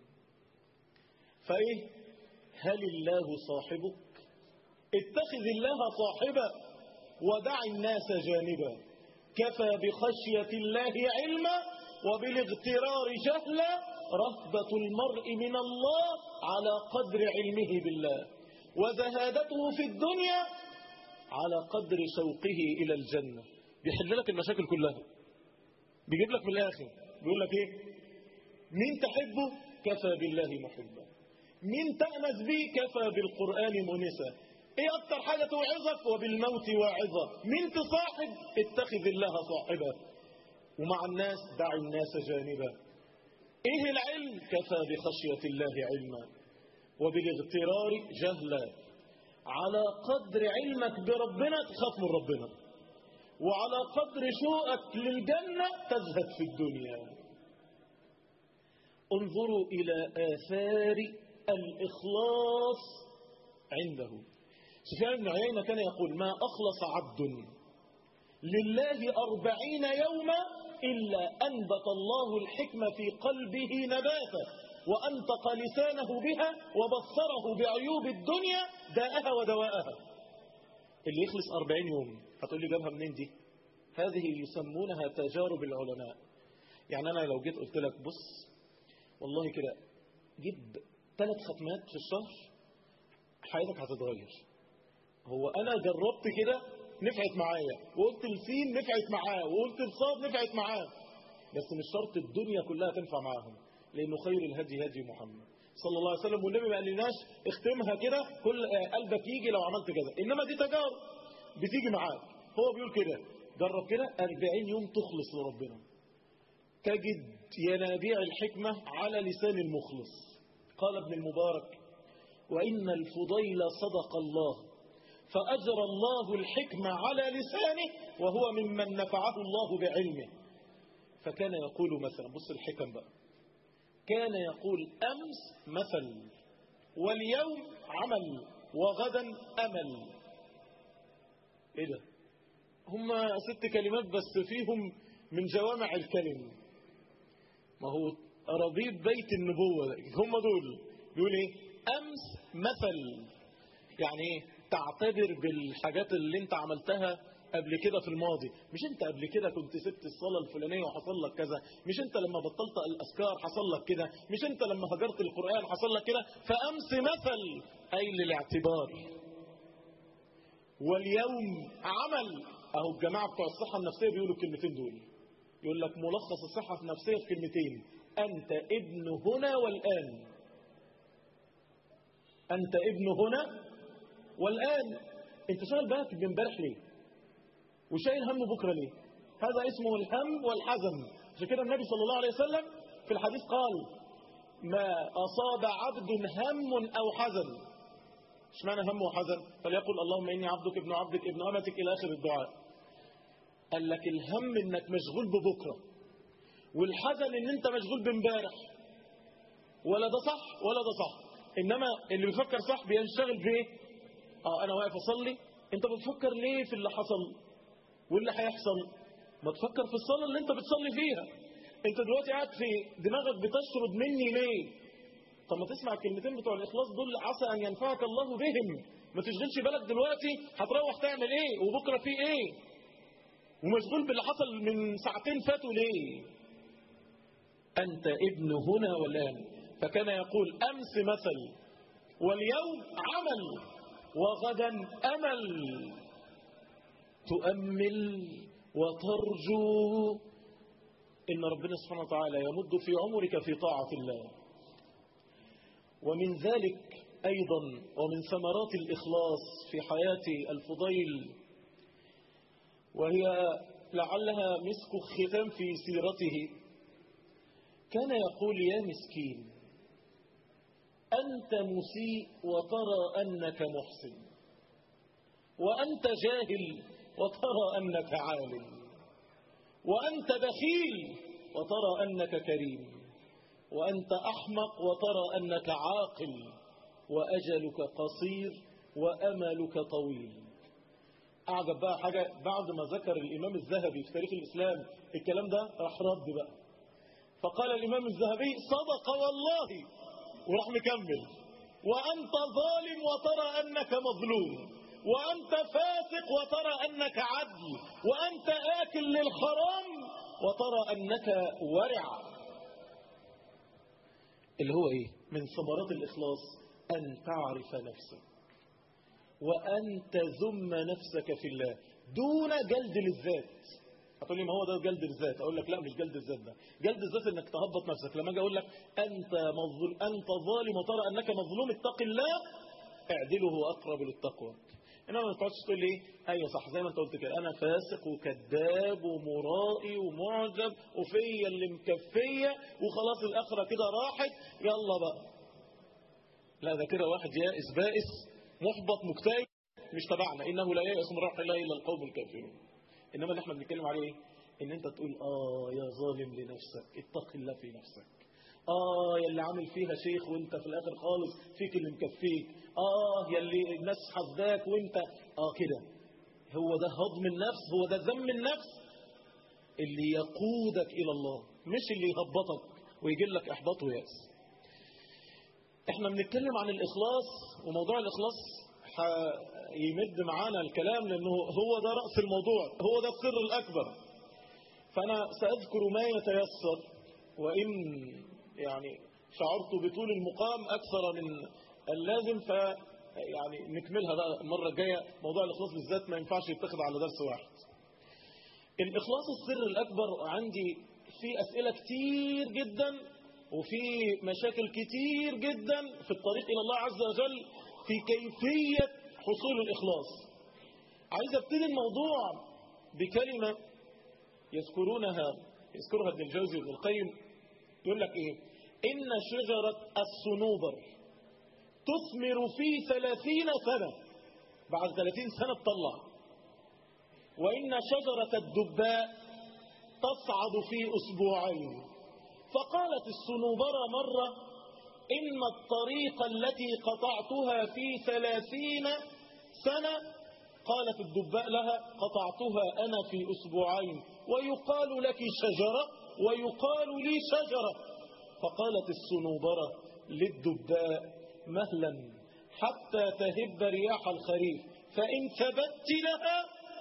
فايه هل الله صاحبك اتخذ الله صاحبا ودع الناس جانبا كفى بخشية الله علما وبالاغترار جهلا رهبة المرء من الله على قدر علمه بالله وزهادته في الدنيا على قدر شوقه إلى الجنة بيحل لك المشاكل كلها بيجيب لك من الآخر بيقول لك إيه مين تحبه كفى بالله محبا مين تأنس به كفى بالقرآن منسا ايه اكتر حاجة توعظك وبالموت واعظة مين تصاحب اتخذ الله صاحبا ومع الناس دع الناس جانبا ايه العلم كفى بخشية الله علما وبالاغترار جهلا على قدر علمك بربنا تخاف من ربنا وعلى قدر شوقك للجنة تزهد في الدنيا انظروا إلى آثار الإخلاص عنده سفيان بن عيينة كان يقول ما أخلص عبد لله أربعين يوما إلا أنبت الله الحكمة في قلبه نباتا وأنطق لسانه بها وبصره بعيوب الدنيا داءها ودواءها اللي يخلص أربعين يوم هتقول لي جابها منين دي هذه يسمونها تجارب العلماء يعني أنا لو جيت قلت لك بص والله كده جيب ثلاث ختمات في الشهر حياتك هتتغير هو انا جربت كده نفعت معايا وقلت السين نفعت معاه وقلت الصاد نفعت معاه بس مش شرط الدنيا كلها تنفع معاهم لانه خير الهدي هدي محمد صلى الله عليه وسلم والنبي ما قالناش اختمها كده كل قلبك يجي لو عملت كذا انما دي تجارب بتيجي معاك هو بيقول كده جرب كده 40 يوم تخلص لربنا تجد ينابيع الحكمة على لسان المخلص قال ابن المبارك وإن الفضيل صدق الله فأجرى الله الحكمة على لسانه وهو ممن نفعه الله بعلمه فكان يقول مثلا بص الحكم بقى كان يقول أمس مثل واليوم عمل وغدا أمل إيه ده هم ست كلمات بس فيهم من جوامع الكلم ما هو أرابيب بيت النبوة هم دول بيقول إيه أمس مثل يعني إيه تعتبر بالحاجات اللي انت عملتها قبل كده في الماضي مش انت قبل كده كنت سبت الصلاة الفلانية وحصل لك كذا مش انت لما بطلت الأذكار حصل لك كده مش انت لما هجرت القرآن حصل لك كده فأمس مثل أي للاعتبار واليوم عمل اهو الجماعة بتوع الصحة النفسية بيقولوا الكلمتين دول يقول لك ملخص الصحة النفسية في كلمتين أنت ابن هنا والآن أنت ابن هنا والآن أنت شايل بالك من امبارح ليه وشايل هم بكرة ليه هذا اسمه الهم والحزن عشان كده النبي صلى الله عليه وسلم في الحديث قال ما أصاب عبد هم أو حزن ايش معنى هم وحزن فليقول اللهم إني عبدك ابن عبدك ابن أمتك إلى آخر الدعاء قال لك الهم انك مشغول ببكرة والحزن ان انت مشغول بامبارح ولا ده صح ولا ده صح انما اللي بيفكر صح بينشغل بايه اه انا واقف اصلي انت بتفكر ليه في اللي حصل واللي هيحصل ما تفكر في الصلاة اللي انت بتصلي فيها انت دلوقتي قاعد في دماغك بتشرد مني ليه طب ما تسمع الكلمتين بتوع الاخلاص دول عسى ان ينفعك الله بهم ما تشغلش بالك دلوقتي هتروح تعمل ايه وبكره في ايه ومشغول باللي حصل من ساعتين فاتوا ليه أنت ابن هنا والآن فكان يقول أمس مثل واليوم عمل وغدا أمل تؤمل وترجو إن ربنا سبحانه وتعالى يمد في عمرك في طاعة الله ومن ذلك أيضا ومن ثمرات الإخلاص في حياة الفضيل وهي لعلها مسك ختام في سيرته كان يقول يا مسكين أنت مسيء وترى أنك محسن وأنت جاهل وترى أنك عالم وأنت بخيل وترى أنك كريم وأنت أحمق وترى أنك عاقل وأجلك قصير وأملك طويل أعجب بقى حاجة بعد ما ذكر الإمام الذهبي في تاريخ الإسلام الكلام ده راح رد بقى فقال الإمام الذهبي صدق والله وراح مكمل وأنت ظالم وترى أنك مظلوم وأنت فاسق وترى أنك عدل وأنت آكل للحرام وترى أنك ورع اللي هو إيه من ثمرات الإخلاص أن تعرف نفسك وأن تذم نفسك في الله دون جلد للذات هتقول لي ما هو ده جلد الذات اقول لك لا مش جلد الذات ده جلد الذات انك تهبط نفسك لما اجي اقول لك انت مظلوم انت ظالم وترى انك مظلوم اتق الله اعدله هو اقرب للتقوى انما ما تقعدش تقول لي ايوه صح زي ما انت قلت كده انا فاسق وكذاب ومرائي ومعجب وفيا اللي مكفيه وخلاص الاخره كده راحت يلا بقى لا ده كده واحد يائس بائس محبط مكتئب مش تبعنا انه لا يائس من روح الله الا القوم الكافرون انما اللي احنا بنتكلم عليه ايه ان انت تقول اه يا ظالم لنفسك اتق الله في نفسك اه يا اللي عامل فيها شيخ وانت في الاخر خالص فيك اللي مكفيك اه يا اللي الناس حسداك وانت اه كده هو ده هضم النفس هو ده ذم النفس اللي يقودك الى الله مش اللي يهبطك ويجي لك احباط ويأس احنا بنتكلم عن الاخلاص وموضوع الاخلاص يمد معانا الكلام لانه هو ده رأس الموضوع هو ده السر الاكبر فانا ساذكر ما يتيسر وان يعني شعرت بطول المقام اكثر من اللازم ف يعني نكملها بقى المرة الجاية موضوع الإخلاص بالذات ما ينفعش يتخذ على درس واحد الإخلاص السر الأكبر عندي في أسئلة كتير جدا وفي مشاكل كتير جدا في الطريق إلى الله عز وجل في كيفية حصول الإخلاص عايز ابتدي الموضوع بكلمة يذكرونها يذكرها ابن الجوزي وابن القيم يقول لك ايه ان شجرة الصنوبر تثمر في ثلاثين سنة بعد ثلاثين سنة تطلع وإن شجرة الدباء تصعد في أسبوعين فقالت الصنوبرة مرة إن الطريق التي قطعتها في ثلاثين سنة قالت الدباء لها قطعتها أنا في أسبوعين ويقال لك شجرة ويقال لي شجرة فقالت الصنوبرة للدباء مهلا حتى تهب رياح الخريف فإن ثبت لها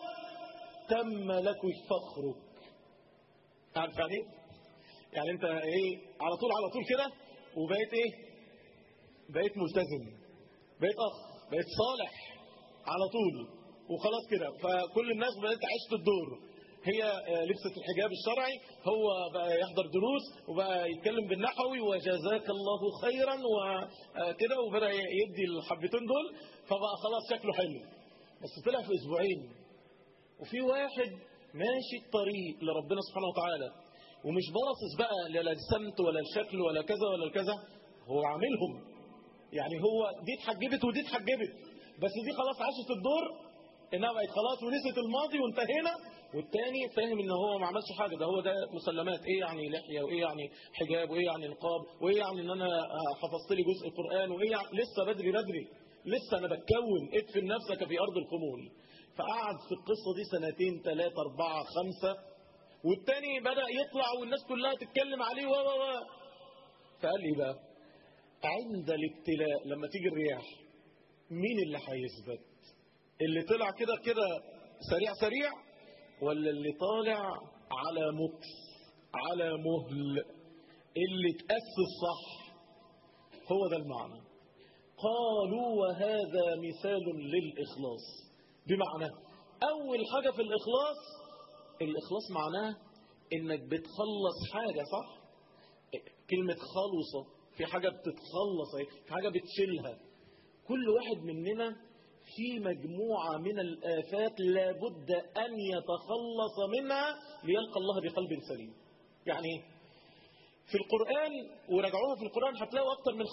تم لك فخرك عارف يعني يعني انت ايه على طول على طول كده وبقيت ايه بقيت ملتزم بقيت اخ بقيت صالح على طول وخلاص كده فكل الناس بقت عشت الدور هي لبست الحجاب الشرعي هو بقى يحضر دروس وبقى يتكلم بالنحوي وجزاك الله خيرا وكده وبدأ يدي الحبتين دول فبقى خلاص شكله حلو بس طلع في اسبوعين وفي واحد ماشي الطريق لربنا سبحانه وتعالى ومش باصص بقى لا السمت ولا الشكل ولا كذا ولا الكذا هو عاملهم يعني هو دي اتحجبت ودي اتحجبت بس دي خلاص عاشت الدور انها بقت خلاص ونسيت الماضي وانتهينا والتاني فاهم ان هو ما عملش حاجه ده هو ده مسلمات ايه يعني لحيه وايه يعني حجاب وايه يعني نقاب وايه يعني ان انا حفظت لي جزء القران وايه يعني لسه بدري بدري لسه انا بتكون ادفن نفسك في ارض الخمول فقعد في القصه دي سنتين ثلاثه اربعه خمسه والتاني بدا يطلع والناس كلها تتكلم عليه و و فقال لي بقى عند الابتلاء لما تيجي الرياح مين اللي هيثبت اللي طلع كده كده سريع سريع ولا اللي طالع على مكس على مهل اللي تأسس صح هو ده المعنى قالوا وهذا مثال للإخلاص بمعنى أول حاجة في الإخلاص الإخلاص معناه إنك بتخلص حاجة صح كلمة خلصة في حاجة بتتخلص في حاجة بتشيلها كل واحد مننا في مجموعة من الآفات لابد أن يتخلص منها ليلقى الله بقلب سليم يعني في القرآن ورجعوها في القرآن هتلاقوا أكثر من 15-20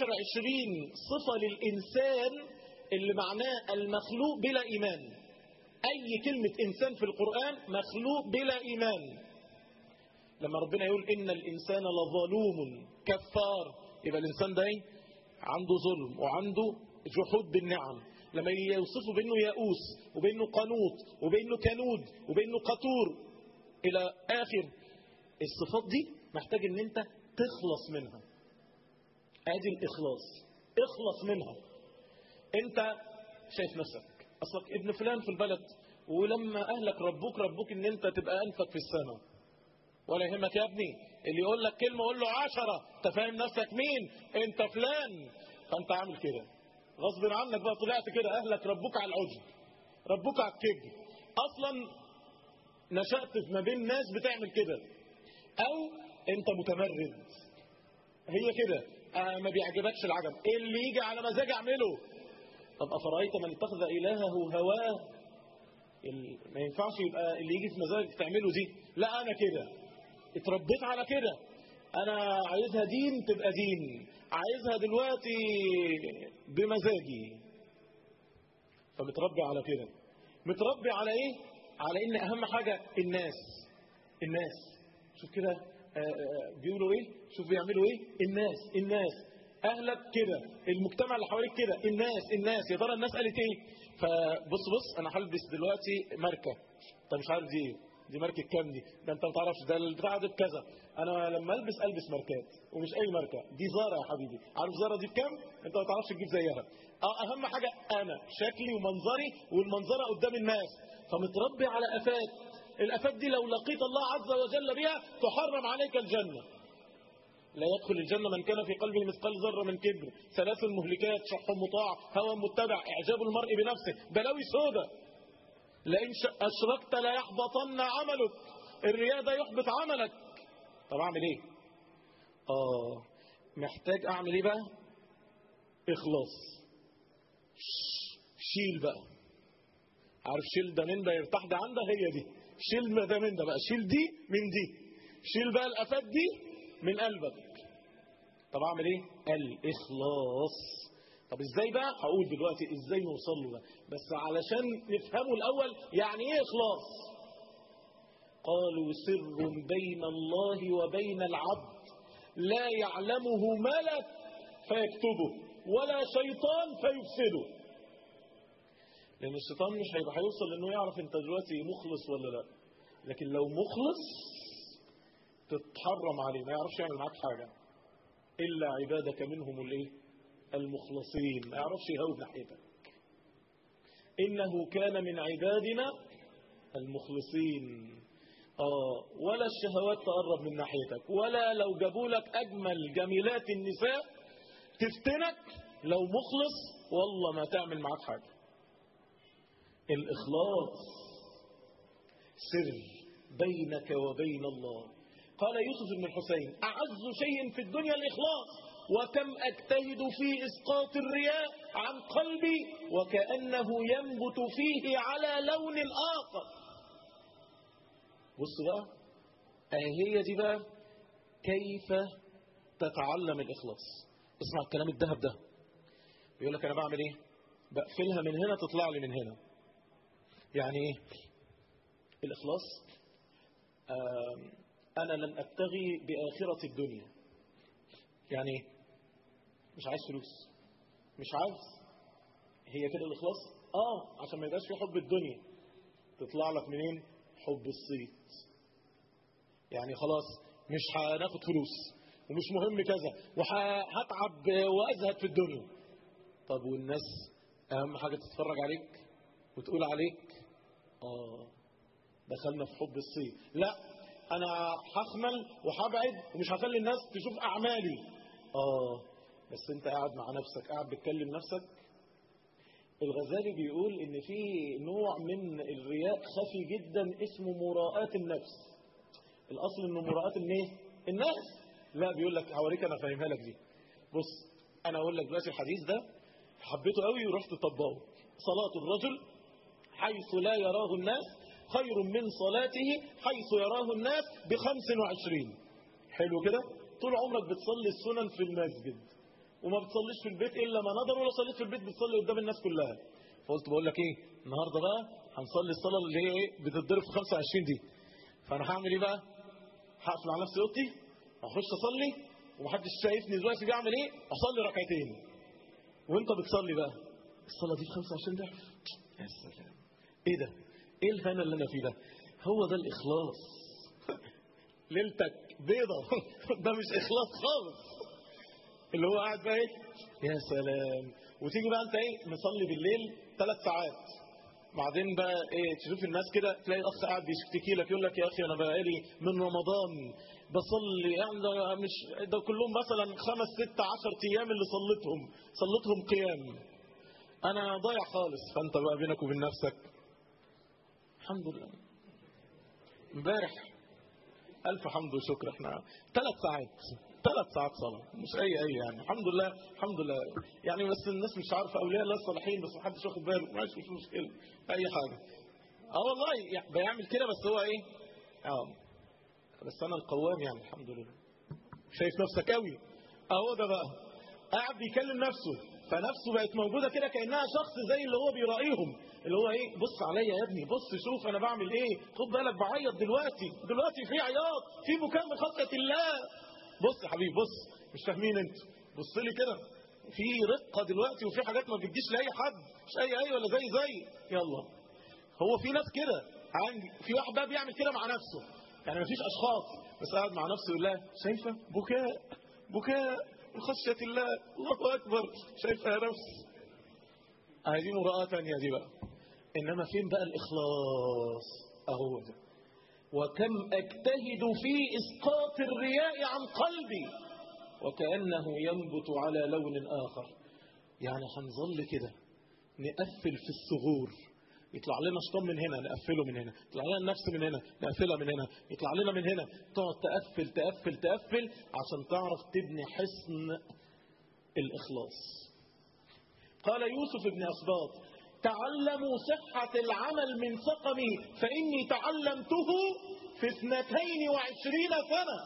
صفة للإنسان اللي معناه المخلوق بلا إيمان أي كلمة إنسان في القرآن مخلوق بلا إيمان لما ربنا يقول إن الإنسان لظلوم كفار يبقى الإنسان ده عنده ظلم وعنده جحود بالنعم لما يوصفه بأنه يأوس وبأنه قنوط وبأنه كنود وبأنه قطور إلى آخر الصفات دي محتاج ان انت تخلص منها ادي الاخلاص اخلص منها انت شايف نفسك اصلك ابن فلان في البلد ولما اهلك ربوك ربوك ان انت تبقى انفك في السماء ولا يهمك يا ابني اللي يقول لك كلمة قول له عشرة انت فاهم نفسك مين انت فلان فانت عامل كده غصب عنك بقى طلعت كده اهلك ربوك على العجب ربوك على الكبر اصلا نشأت في ما بين ناس بتعمل كده او انت متمرد هي كده آه ما بيعجبكش العجب اللي يجي على مزاج اعمله طب افرايت من اتخذ الهه هواه ال- ما ينفعش يبقى اللي يجي في مزاجك تعمله دي لا انا كده اتربيت على كده انا عايزها دين تبقى دين عايزها دلوقتي بمزاجي فمتربي على كده متربي على ايه على ان اهم حاجة الناس الناس شوف كده آه، آه، بيقولوا ايه شوف بيعملوا ايه الناس الناس اهلك كده المجتمع اللي حواليك كده الناس الناس يا ترى الناس قالت ايه فبص بص انا هلبس دلوقتي ماركه انت مش عارف دي ايه دي ماركه كام دي ده انت ما تعرفش ده البتاع ده بكذا انا لما البس البس ماركات ومش اي ماركه دي زارا يا حبيبي عارف زارا دي بكام انت ما تعرفش تجيب زيها اه اهم حاجه انا شكلي ومنظري والمنظره قدام الناس فمتربي على افات الافات دي لو لقيت الله عز وجل بها تحرم عليك الجنه لا يدخل الجنة من كان في قلبه مثقال ذرة من كبر ثلاث مهلكات شح مطاع هوى متبع إعجاب المرء بنفسه بلاوي سودة لئن ش- أشركت لا يحبطن عملك الرياء ده يحبط عملك طب أعمل إيه آه محتاج أعمل إيه بقى إخلاص ش- شيل بقى عارف شيل ده من ده يرتاح ده عن ده هي دي شيل ده من ده بقى شيل دي من دي شيل بقى الافات دي من قلبك طب اعمل ايه الاخلاص طب ازاي بقى هقول دلوقتي ازاي نوصل له ده بس علشان نفهمه الاول يعني ايه اخلاص قالوا سر بين الله وبين العبد لا يعلمه ملك فيكتبه ولا شيطان فيفسده لان الشيطان مش هيبقى هيوصل لانه يعرف انت دلوقتي مخلص ولا لا لكن لو مخلص تتحرم عليه ما يعرفش يعمل معاك حاجه الا عبادك منهم الايه المخلصين ما يعرفش يهود ناحيتك انه كان من عبادنا المخلصين اه ولا الشهوات تقرب من ناحيتك ولا لو جابوا لك اجمل جميلات النساء تفتنك لو مخلص والله ما تعمل معاك حاجه الإخلاص سر بينك وبين الله قال يوسف بن الحسين أعز شيء في الدنيا الإخلاص وكم أجتهد في إسقاط الرياء عن قلبي وكأنه ينبت فيه على لون آخر بص بقى أهي هي دي بقى كيف تتعلم الإخلاص اسمع الكلام الذهب ده بيقول لك أنا بعمل إيه بقفلها من هنا تطلع لي من هنا يعني ايه الاخلاص آم، انا لن ابتغي باخره الدنيا يعني ايه مش عايز فلوس مش عايز هي كده الاخلاص اه عشان ما يبقاش في حب الدنيا تطلع لك منين حب الصيت يعني خلاص مش هناخد فلوس ومش مهم كذا وهتعب وازهد في الدنيا طب والناس اهم حاجه تتفرج عليك وتقول عليك اه دخلنا في حب الصيد لا انا هخمل وهبعد ومش هخلي الناس تشوف اعمالي اه بس انت قاعد مع نفسك قاعد بتكلم نفسك الغزالي بيقول ان في نوع من الرياء خفي جدا اسمه مراءة النفس الاصل انه مراءة الايه الناس لا بيقول لك هوريك انا فاهمها لك دي بص انا اقول لك دلوقتي الحديث ده حبيته قوي ورحت طبقه صلاة الرجل حيث لا يراه الناس خير من صلاته حيث يراه الناس بخمس وعشرين حلو كده طول عمرك بتصلي السنن في المسجد وما بتصليش في البيت الا ما نظر ولو صليت في البيت بتصلي قدام الناس كلها فقلت بقول لك ايه النهارده بقى هنصلي الصلاه اللي هي ايه بتتضرب في 25 دي فانا هعمل ايه بقى هقفل على نفسي اوضتي اخش اصلي ومحدش شايفني دلوقتي بعمل ايه اصلي ركعتين وانت بتصلي بقى الصلاه دي ب 25 ضعف يا سلام ايه ده ايه الهنا اللي انا فيه ده هو ده الاخلاص ليلتك بيضة ده مش اخلاص خالص اللي هو قاعد بقى ايه يا سلام وتيجي بقى انت ايه مصلي بالليل ثلاث ساعات بعدين بقى ايه تشوف الناس كده تلاقي الاخ قاعد بيشتكي لك يقول لك يا اخي انا بقالي من رمضان بصلي يعني ده مش ده كلهم مثلا خمس ست عشر ايام اللي صليتهم صليتهم قيام انا ضايع خالص فانت بقى بينك وبين نفسك الحمد لله امبارح الف حمد وشكر احنا ثلاث ساعات ثلاث ساعات صلاه مش اي اي يعني الحمد لله الحمد لله يعني بس الناس مش عارفه اولياء الله الصالحين بس محدش واخد باله ماشي مش مشكله اي حاجه اه والله يعني بيعمل كده بس هو ايه اه بس انا القوام يعني الحمد لله شايف نفسك قوي اهو ده بقى قاعد بيكلم نفسه فنفسه بقت موجوده كده كانها شخص زي اللي هو بيراقيهم اللي هو ايه بص عليا يا ابني بص شوف انا بعمل ايه خد بالك بعيط دلوقتي دلوقتي في عياط في بكاء من خشيه الله بص يا حبيبي بص مش فاهمين انتوا بص لي كده في رقه دلوقتي وفي حاجات ما بتجيش لاي حد مش اي اي ولا زي زي يلا هو في ناس كده عندي في واحد بقى بيعمل كده مع نفسه يعني مفيش اشخاص بس قاعد مع نفسه يقول لها شايفه بكاء بكاء من خشيه الله الله اكبر شايفه يا نفس هذه مراءة تانية دي بقى انما فين بقى الاخلاص اهو ده وكم اجتهد في اسقاط الرياء عن قلبي وكانه ينبت على لون اخر يعني هنظل كده نقفل في الثغور يطلع لنا شيطان من هنا نقفله من هنا يطلع لنا النفس من هنا نقفلها من هنا يطلع لنا من هنا تقعد تقفل تقفل تقفل عشان تعرف تبني حصن الإخلاص قال يوسف بن أسباط تعلموا صحة العمل من سقمي فإني تعلمته في اثنتين وعشرين سنة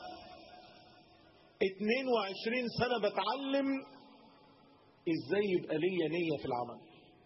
اتنين وعشرين سنة بتعلم ازاي يبقى ليا نية في العمل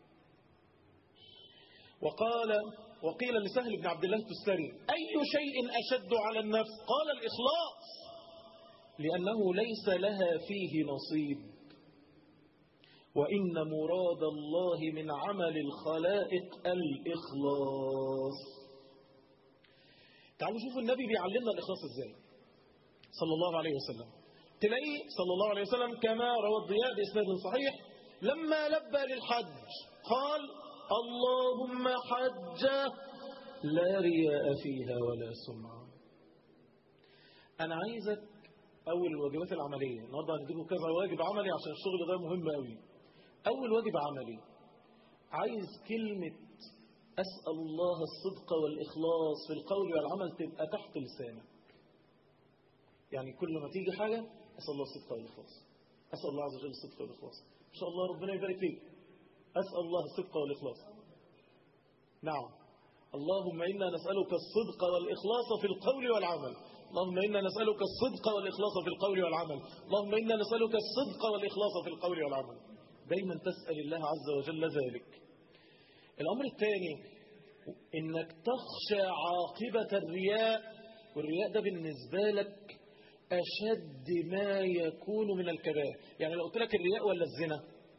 وقال وقيل لسهل بن عبد الله التستري أي شيء أشد على النفس قال الإخلاص لأنه ليس لها فيه نصيب وإن مراد الله من عمل الخلائق الإخلاص تعالوا شوفوا النبي بيعلمنا الإخلاص إزاي صلى الله عليه وسلم تلاقيه صلى الله عليه وسلم كما روى الضياء بإسناد صحيح لما لبى للحج قال اللهم حجة لا رياء فيها ولا سمعة أنا عايزك أول الواجبات العملية النهاردة هنديكم كذا واجب عملي عشان الشغل ده مهم قوي أول واجب عملي عايز كلمة أسأل الله الصدق والإخلاص في القول والعمل تبقى تحت لسانك يعني كل ما تيجي حاجة أسأل الله الصدق والإخلاص أسأل الله عز وجل الصدق والإخلاص إن شاء الله ربنا يبارك فيك أسأل الله الصدق والإخلاص نعم اللهم إنا نسألك الصدق والإخلاص في القول والعمل اللهم إنا نسألك الصدق والإخلاص في القول والعمل اللهم إنا نسألك الصدق والإخلاص في القول والعمل دايما تسأل الله عز وجل ذلك الأمر الثاني إنك تخشى عاقبة الرياء والرياء ده بالنسبة لك أشد ما يكون من الكبائر يعني لو قلت لك الرياء ولا الزنا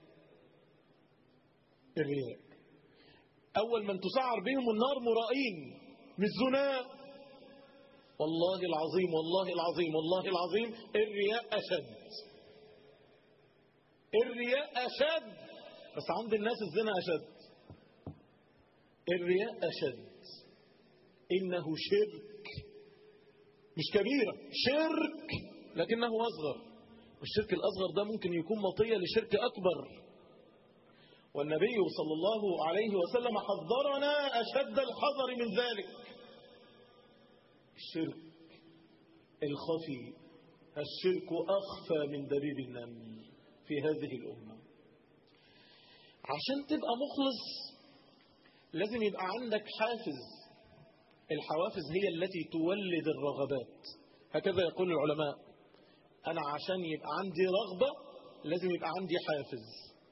الرياء أول من تسعر بهم النار مرائين مش زنا والله العظيم والله العظيم والله العظيم الرياء أشد الرياء أشد بس عند الناس الزنا أشد الرياء أشد إنه شرك مش كبيرة شرك لكنه أصغر والشرك الأصغر ده ممكن يكون مطية لشرك أكبر والنبي صلى الله عليه وسلم حذرنا أشد الحذر من ذلك الشرك الخفي الشرك أخفى من دبيب النمل في هذه الأمة عشان تبقى مخلص لازم يبقى عندك حافز الحوافز هي التي تولد الرغبات هكذا يقول العلماء أنا عشان يبقى عندي رغبة لازم يبقى عندي حافز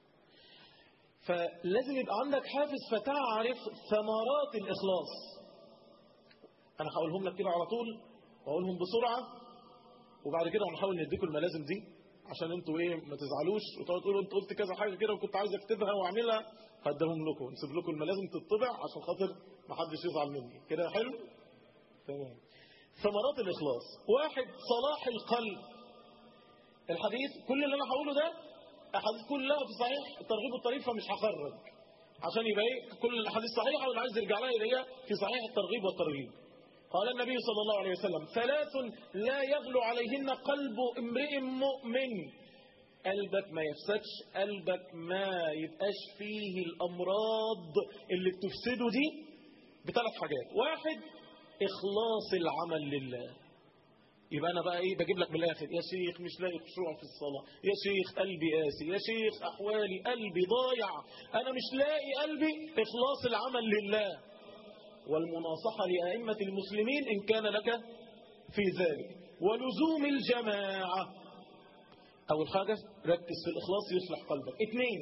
فلازم يبقى عندك حافز فتعرف ثمرات الإخلاص أنا هقولهم لك كده على طول وأقولهم بسرعة وبعد كده هنحاول نديكم الملازم دي عشان انتوا ايه ما تزعلوش وتقعدوا تقولوا انت قلت كذا حاجه كده وكنت عايز اكتبها واعملها هديهم لكم نسيب لكم الملازم تطبع عشان خاطر ما حدش يزعل مني كده حلو تمام ثمرات الاخلاص واحد صلاح القلب الحديث كل اللي انا هقوله ده احاديث كلها في صحيح الترغيب والترهيب فمش هخرج عشان يبقى ايه كل الاحاديث صحيحه واللي عايز يرجع لها يلاقيها في صحيح الترغيب والترهيب قال النبي صلى الله عليه وسلم ثلاث لا يغلو عليهن قلب امرئ مؤمن قلبك ما يفسدش قلبك ما يبقاش فيه الأمراض اللي بتفسده دي بثلاث حاجات واحد إخلاص العمل لله يبقى أنا بقى إيه بجيب لك من الآخر يا شيخ مش لاقي خشوع في الصلاة يا شيخ قلبي قاسي يا شيخ أحوالي قلبي ضايع أنا مش لاقي قلبي إخلاص العمل لله والمناصحة لأئمة المسلمين إن كان لك في ذلك ولزوم الجماعة أول حاجة ركز في الإخلاص يصلح قلبك اثنين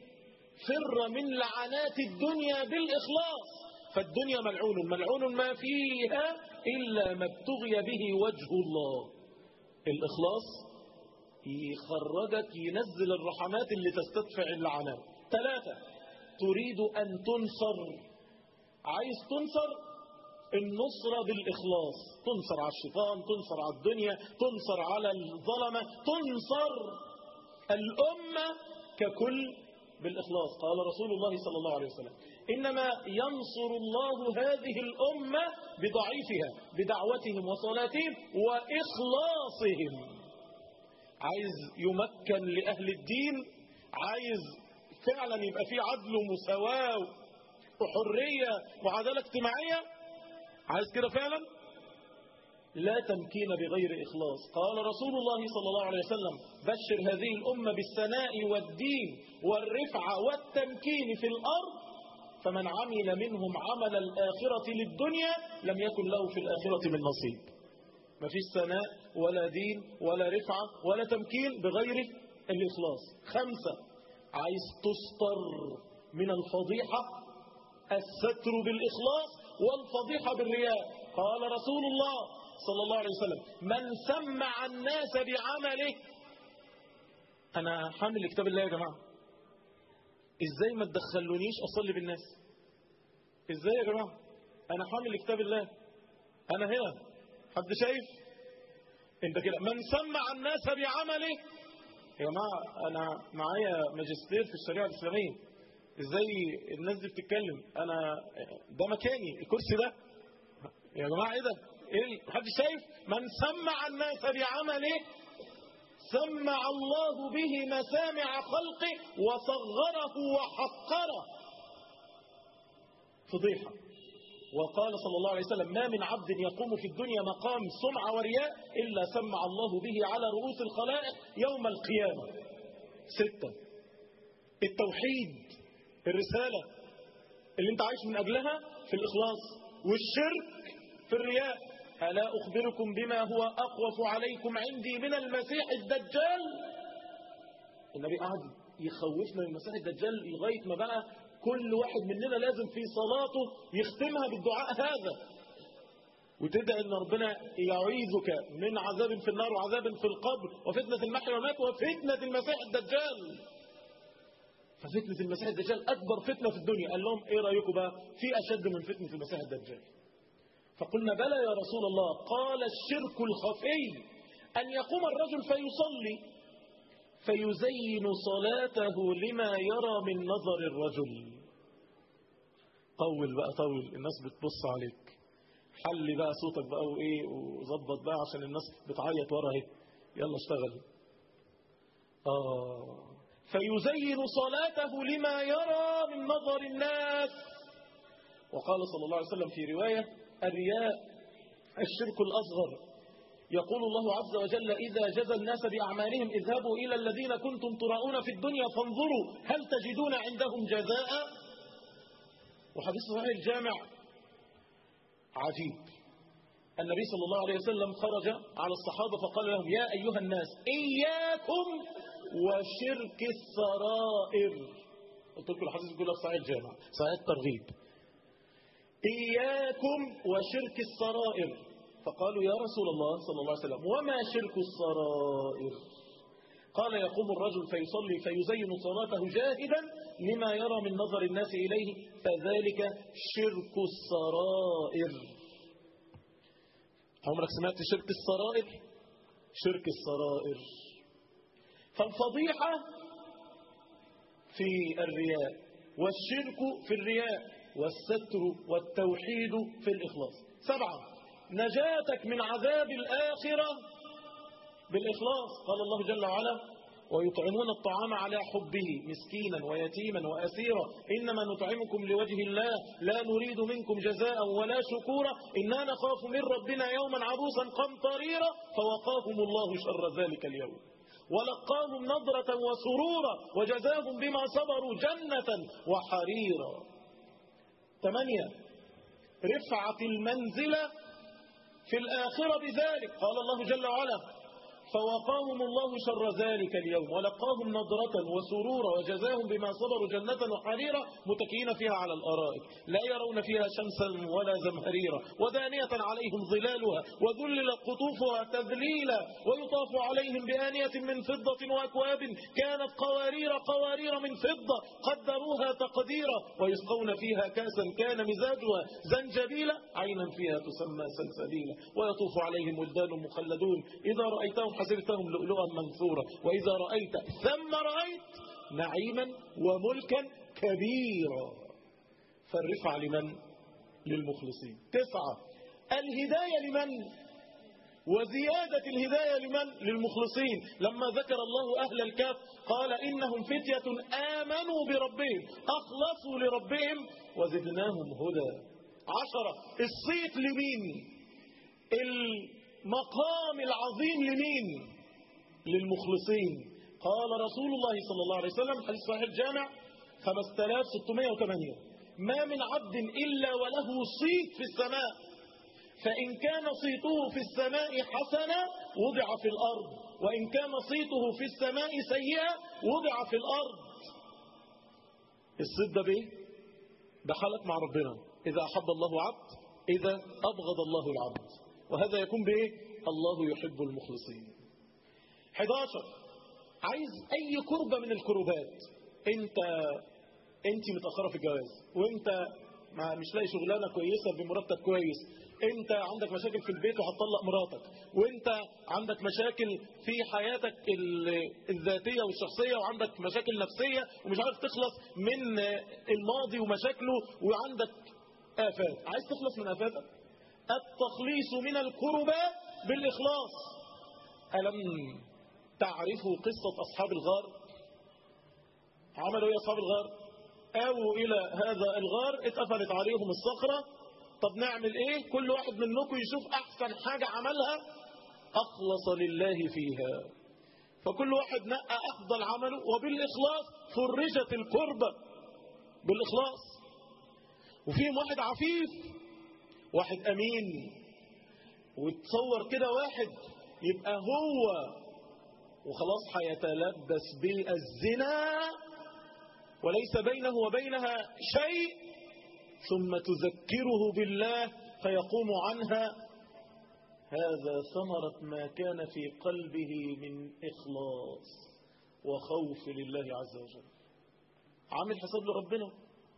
فر من لعنات الدنيا بالإخلاص فالدنيا ملعون ملعون ما فيها إلا ما ابتغي به وجه الله الإخلاص يخرجك ينزل الرحمات اللي تستدفع اللعنات ثلاثة تريد أن تنصر عايز تنصر النصرة بالإخلاص تنصر على الشيطان تنصر على الدنيا تنصر على الظلمة تنصر الأمة ككل بالإخلاص قال رسول الله صلى الله عليه وسلم إنما ينصر الله هذه الأمة بضعيفها بدعوتهم وصلاتهم وإخلاصهم عايز يمكن لأهل الدين عايز فعلا يبقى في عدل ومساواة وحرية وعدالة اجتماعية عايز كده فعلا لا تمكين بغير إخلاص قال رسول الله صلى الله عليه وسلم بشر هذه الأمة بالثناء والدين والرفعة والتمكين في الأرض فمن عمل منهم عمل الآخرة للدنيا لم يكن له في الآخرة من نصيب ما فيش ثناء ولا دين ولا رفعة ولا تمكين بغير الإخلاص خمسة عايز تستر من الفضيحة الستر بالإخلاص والفضيحة بالرياء قال رسول الله صلى الله عليه وسلم من سمع الناس بعمله أنا حامل كتاب الله يا جماعة إزاي ما تدخلونيش أصلي بالناس إزاي يا جماعة أنا حامل كتاب الله أنا هنا حد شايف انت كده من سمع الناس بعمله يا جماعة أنا معايا ماجستير في الشريعة الإسلامية إزاي الناس دي بتتكلم أنا ده مكاني الكرسي ده يا جماعة إيه ده إيه حد شايف من سمع الناس بعمله سمع الله به مسامع خلقه وصغره وحقره فضيحة وقال صلى الله عليه وسلم ما من عبد يقوم في الدنيا مقام سمعة ورياء إلا سمع الله به على رؤوس الخلائق يوم القيامة ستة التوحيد الرسالة اللي انت عايش من أجلها في الإخلاص والشرك في الرياء ألا أخبركم بما هو أقوف عليكم عندي من المسيح الدجال النبي قعد يخوفنا من المسيح الدجال لغاية ما بقى كل واحد مننا لازم في صلاته يختمها بالدعاء هذا وتدعي ان ربنا يعيذك من عذاب في النار وعذاب في القبر وفتنة المحيا والممات وفتنة المسيح الدجال ففتنة المسيح الدجال أكبر فتنة في الدنيا قال لهم إيه رأيكم بقى في أشد من فتنة المسيح الدجال فقلنا بلى يا رسول الله قال الشرك الخفي أن يقوم الرجل فيصلي فيزين صلاته لما يرى من نظر الرجل طول بقى طول الناس بتبص عليك حلي بقى صوتك بقى وايه وظبط بقى عشان الناس بتعيط ورا اهي يلا اشتغل اه فيزين صلاته لما يرى من نظر الناس وقال صلى الله عليه وسلم في رواية الرياء الشرك الأصغر يقول الله عز وجل إذا جزى الناس بأعمالهم اذهبوا إلى الذين كنتم تراؤون في الدنيا فانظروا هل تجدون عندهم جزاء وحديث صحيح الجامع عجيب النبي صلى الله عليه وسلم خرج على الصحابة فقال لهم يا أيها الناس إياكم وشرك السرائر قلت لكم الحديث كله في صحيح الجامع صحيح الترغيب إياكم وشرك السرائر فقالوا يا رسول الله صلى الله عليه وسلم وما شرك السرائر قال يقوم الرجل فيصلي فيزين صلاته جاهدا لما يرى من نظر الناس إليه فذلك شرك السرائر عمرك سمعت شرك السرائر شرك السرائر فالفضيحة في الرياء والشرك في الرياء والستر والتوحيد في الإخلاص سبعة نجاتك من عذاب الآخرة بالإخلاص قال الله جل وعلا ويطعمون الطعام على حبه مسكينا ويتيما وأسيرا إنما نطعمكم لوجه الله لا نريد منكم جزاء ولا شكورا إنا نخاف من ربنا يوما عبوسا قمطريرا فوقاهم الله شر ذلك اليوم ولقاهم نظرة وسرورا وجزاهم بما صبروا جنة وحريرا ثمانية رفعة المنزلة في الآخرة بذلك قال الله جل وعلا فوقاهم الله شر ذلك اليوم ولقاهم نضرة وسرورا وجزاهم بما صبروا جنة وحريرا متكئين فيها على الأرائك لا يرون فيها شمسا ولا زمهريرا ودانية عليهم ظلالها وذلل قطوفها تذليلا ويطاف عليهم بآنية من فضة وأكواب كانت قوارير قوارير من فضة قدروها تقديرا ويسقون فيها كاسا كان مزاجها زنجبيلا عينا فيها تسمى سلسبيلا ويطوف عليهم ولدان مخلدون إذا رأيتهم حسبتهم لؤلؤا منثورا وإذا رأيت ثم رأيت نعيما وملكا كبيرا فالرفع لمن؟ للمخلصين تسعة الهداية لمن؟ وزيادة الهداية لمن؟ للمخلصين لما ذكر الله أهل الكهف قال إنهم فتية آمنوا بربهم أخلصوا لربهم وزدناهم هدى عشرة الصيت لمين؟ المقام العظيم لمين للمخلصين قال رسول الله صلى الله عليه وسلم حديث صحيح الجامع 5608 ما من عبد إلا وله صيت في السماء فإن كان صيته في السماء حسنا وضع في الأرض وإن كان صيته في السماء سيئا وضع في الأرض الصيت ده بيه ده حالك مع ربنا إذا أحب الله عبد إذا أبغض الله العبد وهذا يكون بإيه الله يحب المخلصين 11 عايز أي كربة من الكربات أنت أنت متأخرة في الجواز وأنت ما مش لاقي شغلانة كويسة بمرتب كويس انت عندك مشاكل في البيت وهتطلق مراتك وانت عندك مشاكل في حياتك الذاتية والشخصية وعندك مشاكل نفسية ومش عارف تخلص من الماضي ومشاكله وعندك آفات عايز تخلص من آفاتك التخليص من الكربات بالإخلاص ألم تعرفوا قصة أصحاب الغار عملوا ايه أصحاب الغار آووا إلى هذا الغار اتقفلت عليهم الصخرة طب نعمل ايه كل واحد منكم يشوف أحسن حاجة عملها أخلص لله فيها فكل واحد نقى أفضل عمله وبالإخلاص فرجت الكربة بالإخلاص وفيهم واحد عفيف واحد أمين وتصور كده واحد يبقى هو وخلاص هيتلبس بالزنا وليس بينه وبينها شيء ثم تذكره بالله فيقوم عنها هذا ثمرة ما كان في قلبه من إخلاص وخوف لله عز وجل عامل حساب لربنا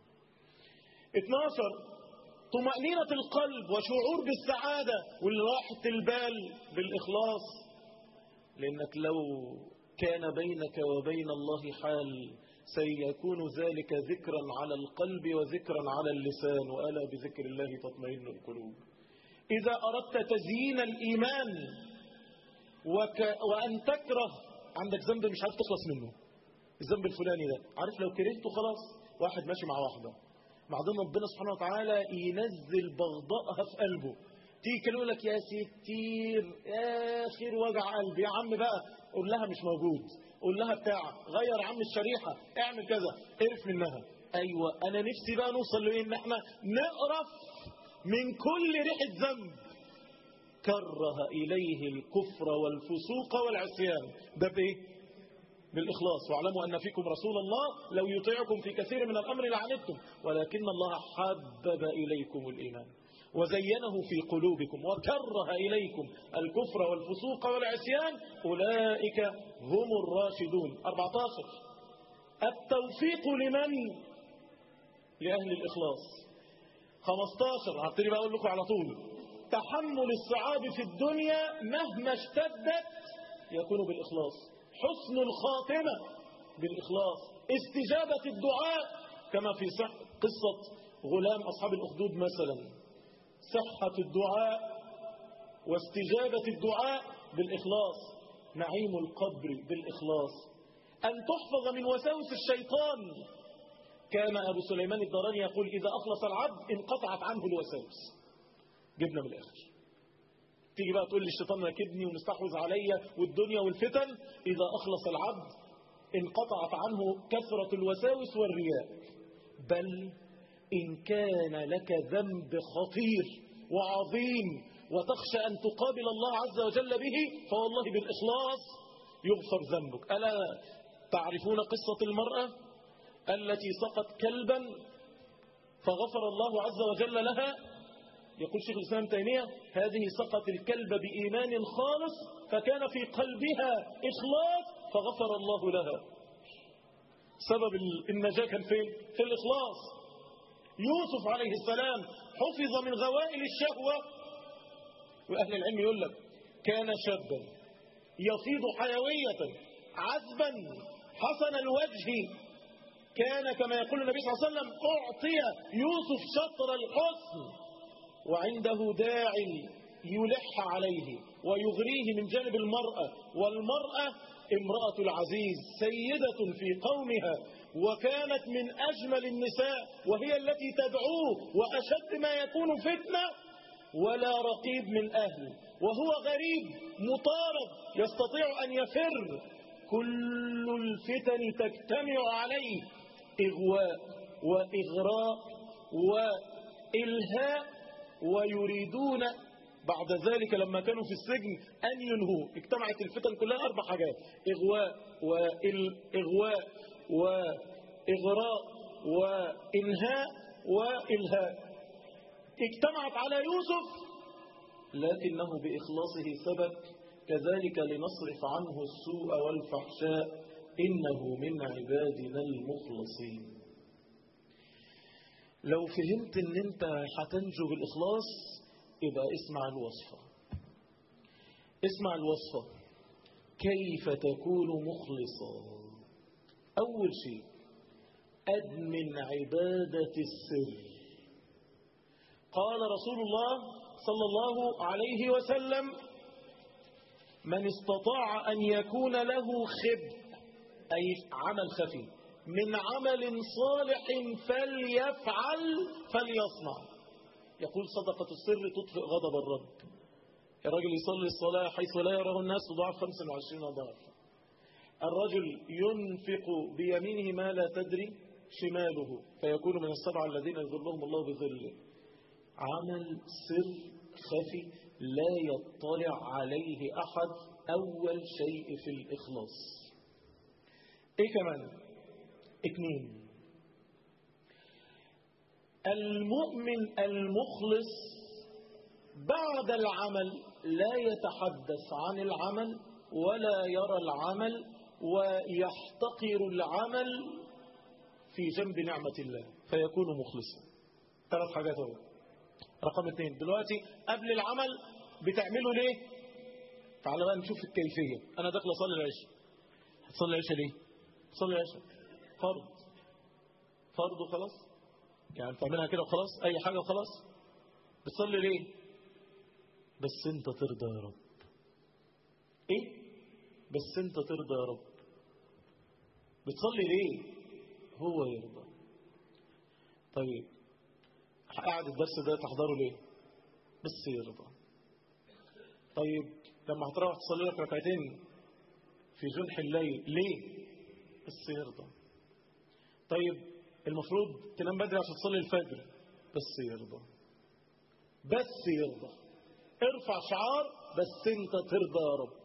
12 طمأنينة القلب وشعور بالسعادة والراحة البال بالإخلاص لأنك لو كان بينك وبين الله حال سيكون ذلك ذكرا على القلب وذكرا على اللسان وألا بذكر الله تطمئن القلوب إذا أردت تزيين الإيمان وك وأن تكره عندك ذنب مش عارف تخلص منه الذنب الفلاني ده عارف لو كرهته خلاص واحد ماشي مع واحدة بعدين ربنا سبحانه وتعالى ينزل بغضائها في قلبه تيجي يقول لك يا ستير يا خير وجع قلبي يا عم بقى قول لها مش موجود قول لها بتاع غير يا عم الشريحة اعمل كذا اعرف منها ايوه انا نفسي بقى نوصل لايه ان احنا نقرف من كل ريحة ذنب كره اليه الكفر والفسوق والعصيان ده بايه بالإخلاص واعلموا أن فيكم رسول الله لو يطيعكم في كثير من الأمر لعنتم ولكن الله حبب إليكم الإيمان وزينه في قلوبكم وكره إليكم الكفر والفسوق والعصيان أولئك هم الراشدون 14 التوفيق لمن لأهل الإخلاص 15 هبتدي بقى أقول لكم على طول تحمل الصعاب في الدنيا مهما اشتدت يكون بالإخلاص حسن الخاتمة بالإخلاص استجابة الدعاء كما في صح قصة غلام أصحاب الأخدود مثلا صحة الدعاء واستجابة الدعاء بالإخلاص نعيم القبر بالإخلاص أن تحفظ من وساوس الشيطان كان أبو سليمان الدراني يقول إذا أخلص العبد انقطعت عنه الوساوس جبنا من الآخر تيجي بقى تقول لي الشيطان راكبني ومستحوذ عليا والدنيا والفتن إذا أخلص العبد انقطعت عنه كثرة الوساوس والرياء بل إن كان لك ذنب خطير وعظيم وتخشى أن تقابل الله عز وجل به فوالله بالإخلاص يغفر ذنبك ألا تعرفون قصة المرأة التي سقط كلبا فغفر الله عز وجل لها يقول شيخ الإسلام تيمية هذه سقط الكلب بإيمان خالص فكان في قلبها إخلاص فغفر الله لها سبب النجاة كان فين؟ في الإخلاص يوسف عليه السلام حفظ من غوائل الشهوة وأهل العلم يقول لك كان شابا يفيض حيوية عذبا حسن الوجه كان كما يقول النبي صلى الله عليه وسلم أعطي يوسف شطر الحسن وعنده داع يلح عليه ويغريه من جانب المرأة والمرأة امرأة العزيز سيدة في قومها وكانت من أجمل النساء وهي التي تدعوه وأشد ما يكون فتنة ولا رقيب من أهل وهو غريب مطارد يستطيع أن يفر كل الفتن تجتمع عليه إغواء وإغراء وإلهاء ويريدون بعد ذلك لما كانوا في السجن أن ينهوا اجتمعت الفتن كلها أربع حاجات إغواء وإغواء وإغراء وإنهاء وإلهاء اجتمعت على يوسف لكنه بإخلاصه ثبت كذلك لنصرف عنه السوء والفحشاء إنه من عبادنا المخلصين لو فهمت ان انت هتنجو بالإخلاص يبقى اسمع الوصفة اسمع الوصفة كيف تكون مخلصا أول شيء أدمن عبادة السر قال رسول الله صلى الله عليه وسلم من استطاع أن يكون له خب أي عمل خفي من عمل صالح فليفعل فليصنع يقول صدقة السر تطفئ غضب الرب الرجل يصلي الصلاة حيث لا يراه الناس ضعف 25 ضعف الرجل ينفق بيمينه ما لا تدري شماله فيكون من السبعة الذين يظلهم الله بظله عمل سر خفي لا يطلع عليه أحد أول شيء في الإخلاص إيه كمان اتنين المؤمن المخلص بعد العمل لا يتحدث عن العمل ولا يرى العمل ويحتقر العمل في جنب نعمة الله فيكون مخلصا ثلاث حاجات اهو رقم اثنين دلوقتي قبل العمل بتعمله ليه تعال بقى نشوف الكيفية انا داخل اصلي العشاء هتصلي العشاء ليه تصلي العشاء فرض فرض وخلاص يعني تعملها كده وخلاص اي حاجة وخلاص بتصلي ليه بس انت ترضى يا رب ايه بس انت ترضى يا رب بتصلي ليه هو يرضى طيب قاعد الدرس ده تحضره ليه بس يرضى طيب لما هتروح تصلي لك ركعتين في جنح الليل ليه بس يرضى طيب المفروض تنام بدري عشان تصلي الفجر بس يرضى بس يرضى ارفع شعار بس انت ترضى يا رب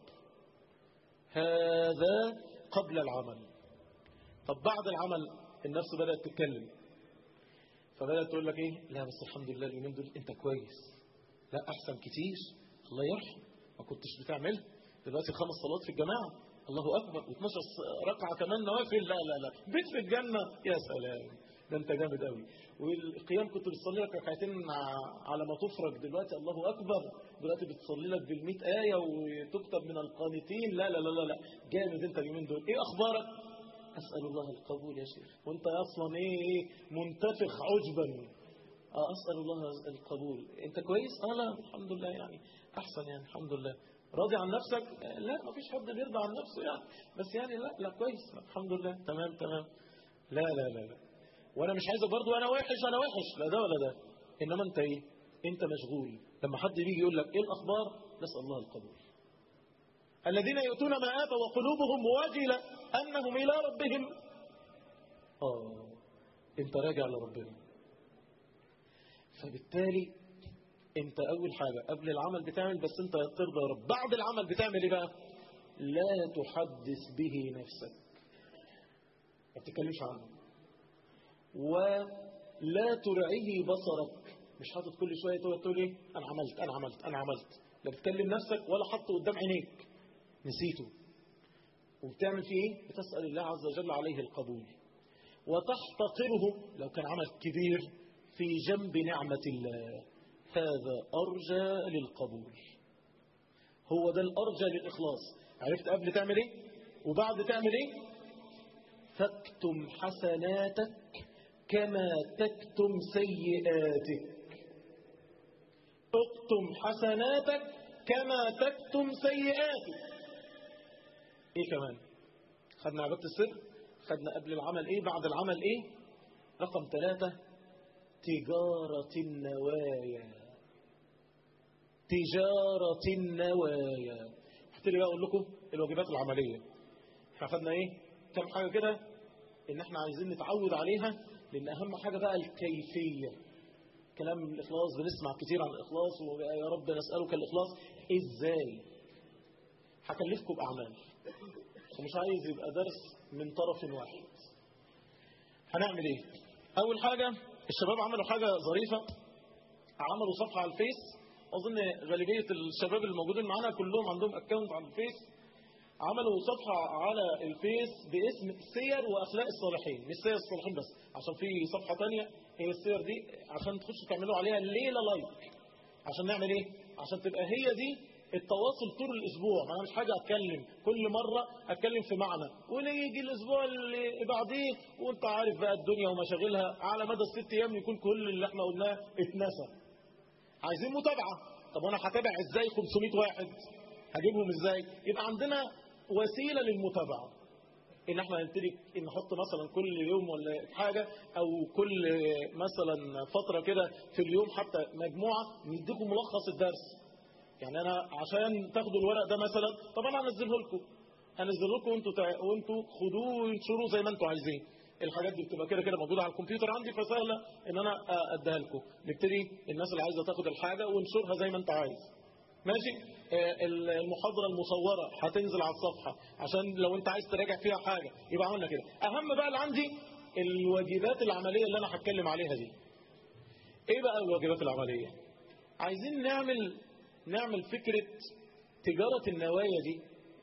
هذا قبل العمل طب بعد العمل النفس بدأت تتكلم فبدأت تقول لك ايه لا بس الحمد لله اليومين دول انت كويس لا احسن كتير الله يرحم ما كنتش بتعملها دلوقتي خمس صلوات في الجماعة الله أكبر و12 ركعة كمان نوافل لا لا لا بيت في الجنة يا سلام ده انت جامد قوي والقيام كنت بتصلي لك ركعتين على ما تفرج دلوقتي الله اكبر دلوقتي بتصلي لك بال100 ايه وتكتب من القانتين لا لا لا لا لا جامد انت اليومين دول ايه اخبارك اسال الله القبول يا شيخ وانت اصلا ايه منتفخ عجبا اه اسال الله القبول انت كويس اه لا الحمد لله يعني احسن يعني الحمد لله راضي عن نفسك لا ما فيش حد بيرضى عن نفسه يعني بس يعني لا لا كويس الحمد لله تمام تمام لا لا لا لا وانا مش عايزك برضو انا وحش انا وحش لا ده ولا ده انما انت ايه انت مشغول لما حد بيجي يقول لك ايه الاخبار نسال الله القبول الذين يؤتون ما اتوا وقلوبهم واجله انهم الى ربهم اه انت راجع لربنا فبالتالي انت اول حاجة قبل العمل بتعمل بس انت ترضى يا رب بعد العمل بتعمل ايه بقى لا تحدث به نفسك ما بتتكلمش عنه ولا ترعيه بصرك مش حاطط كل شوية تقول تقول ايه انا عملت انا عملت انا عملت لا بتكلم نفسك ولا حاطه قدام عينيك نسيته وبتعمل فيه ايه بتسأل الله عز وجل عليه القبول وتحتقره لو كان عمل كبير في جنب نعمة الله هذا أرجى للقبول هو ده الأرجى للإخلاص عرفت قبل تعمل إيه وبعد تعمل إيه فاكتم حسناتك كما تكتم سيئاتك اكتم حسناتك كما تكتم سيئاتك ايه كمان خدنا عبادة السر خدنا قبل العمل ايه بعد العمل ايه رقم ثلاثة تجارة النوايا تجارة النوايا هبتدي بقى اقول لكم الواجبات العملية احنا خدنا ايه كم حاجة كده ان احنا عايزين نتعود عليها لان اهم حاجة بقى الكيفية كلام الاخلاص بنسمع كتير عن الاخلاص ويا رب نسألك الاخلاص ازاي هكلفكم باعمال ومش عايز يبقى درس من طرف واحد هنعمل ايه اول حاجة الشباب عملوا حاجة ظريفة عملوا صفحة على الفيس اظن غالبية الشباب الموجودين معانا كلهم عندهم اكونت على الفيس عملوا صفحة على الفيس باسم سير واخلاق الصالحين مش سير الصالحين بس عشان في صفحة تانية هي السير دي عشان تخشوا تعملوا عليها ليلة لايك عشان نعمل ايه عشان تبقى هي دي التواصل طول الاسبوع ما انا مش حاجه اتكلم كل مره اتكلم في معنى ونيجي الاسبوع اللي بعديه وانت عارف بقى الدنيا ومشاغلها على مدى الست ايام يكون كل اللي احنا قلناه اتنسى عايزين متابعه طب انا هتابع ازاي 500 واحد هجيبهم ازاي يبقى عندنا وسيله للمتابعه ان احنا نبتدي نحط مثلا كل يوم ولا حاجه او كل مثلا فتره كده في اليوم حتى مجموعه نديكم ملخص الدرس يعني انا عشان تاخدوا الورق ده مثلا طب انا هنزله لكم هنزله لكم وانتوا تع... وانتوا خدوه وانشروه زي ما انتوا عايزين الحاجات دي بتبقى كده كده موجوده على الكمبيوتر عندي فسهله ان انا اديها لكم نبتدي الناس اللي عايزه تاخد الحاجه وانشرها زي ما انت عايز ماشي آه المحاضره المصوره هتنزل على الصفحه عشان لو انت عايز تراجع فيها حاجه يبقى عملنا كده اهم بقى اللي عندي الواجبات العمليه اللي انا هتكلم عليها دي ايه بقى الواجبات العمليه عايزين نعمل نعمل فكرة تجارة النوايا دي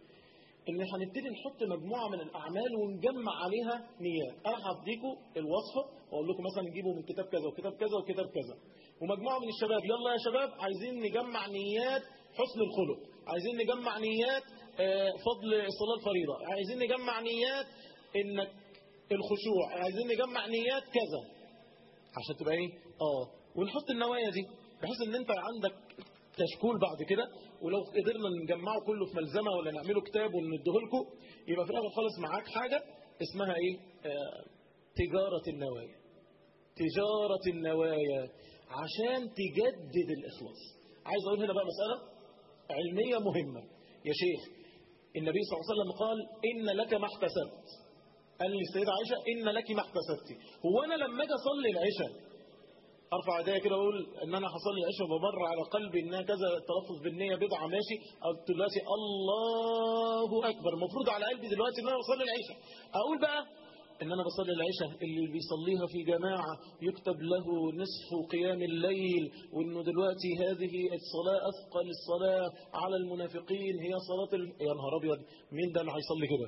ان هنبتدي نحط مجموعة من الاعمال ونجمع عليها نيات انا هديكم الوصفة واقول لكم مثلا نجيبه من كتاب كذا وكتاب كذا وكتاب كذا ومجموعة من الشباب يلا يا شباب عايزين نجمع نيات حسن الخلق عايزين نجمع نيات فضل الصلاة الفريضة عايزين نجمع نيات انك الخشوع عايزين نجمع نيات كذا عشان تبقى ايه اه ونحط النوايا دي بحيث ان انت عندك كشكول بعد كده ولو قدرنا نجمعه كله في ملزمة ولا نعمله كتاب ونديه لكم يبقى في الآخر خالص معاك حاجة اسمها ايه آه تجارة النوايا تجارة النوايا عشان تجدد الإخلاص عايز أقول هنا بقى مسألة علمية مهمة يا شيخ النبي صلى الله عليه وسلم قال إن لك ما احتسبت قال لي السيدة عائشة إن لك ما احتسبتي هو أنا لما أجي أصلي العشاء ارفع ايديا كده واقول ان انا هصلي العشاء وبمر على قلبي انها كذا التلفظ بالنيه بدعه ماشي او دلوقتي الله اكبر المفروض على قلبي دلوقتي ان انا بصلي العشاء اقول بقى ان انا بصلي العشاء اللي بيصليها في جماعه يكتب له نصف قيام الليل وانه دلوقتي هذه الصلاه اثقل الصلاه على المنافقين هي صلاه ال... يا نهار ابيض مين ده اللي هيصلي كده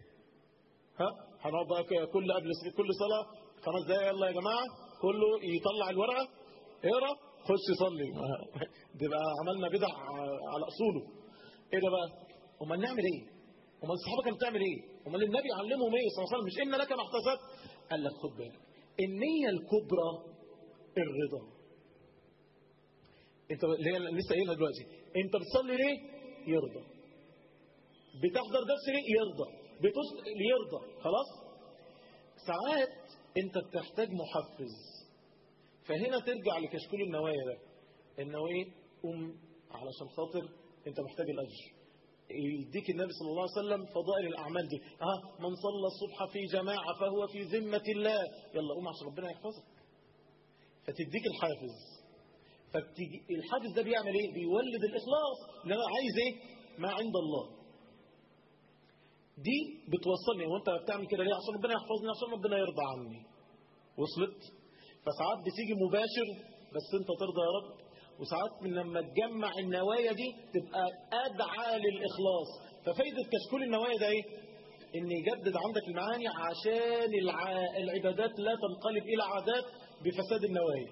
ها هنقعد بقى كل قبل كل صلاه خمس دقايق يلا يا جماعه كله يطلع الورقة اقرا خش صلي دي بقى عملنا بدع على اصوله ايه ده بقى امال نعمل ايه امال الصحابه كانوا بتعمل ايه امال النبي علمهم ايه صلى الله عليه وسلم مش ان لك ما احتسبت قال لك خد بالك النيه الكبرى الرضا انت اللي هي لسه قايلها دلوقتي انت بتصلي ليه يرضى بتحضر درس ليه يرضى بتس يرضى خلاص ساعات انت بتحتاج محفز فهنا ترجع لكشكول النوايا ده النوايا قوم علشان خاطر انت محتاج الاجر يديك النبي صلى الله عليه وسلم فضائل الاعمال دي اه من صلى الصبح في جماعه فهو في ذمه الله يلا قوم عشان ربنا يحفظك فتديك الحافز فبتيجي الحافز ده بيعمل ايه بيولد الاخلاص ان انا عايز ايه ما عند الله دي بتوصلني وانت بتعمل كده ليه عشان ربنا يحفظني عشان ربنا يرضى عني وصلت فساعات بتيجي مباشر بس انت ترضى يا رب وساعات من لما تجمع النوايا دي تبقى ادعى للاخلاص ففايده كشكول النوايا ده ايه ان يجدد عندك المعاني عشان الع... العبادات لا تنقلب الى عادات بفساد النوايا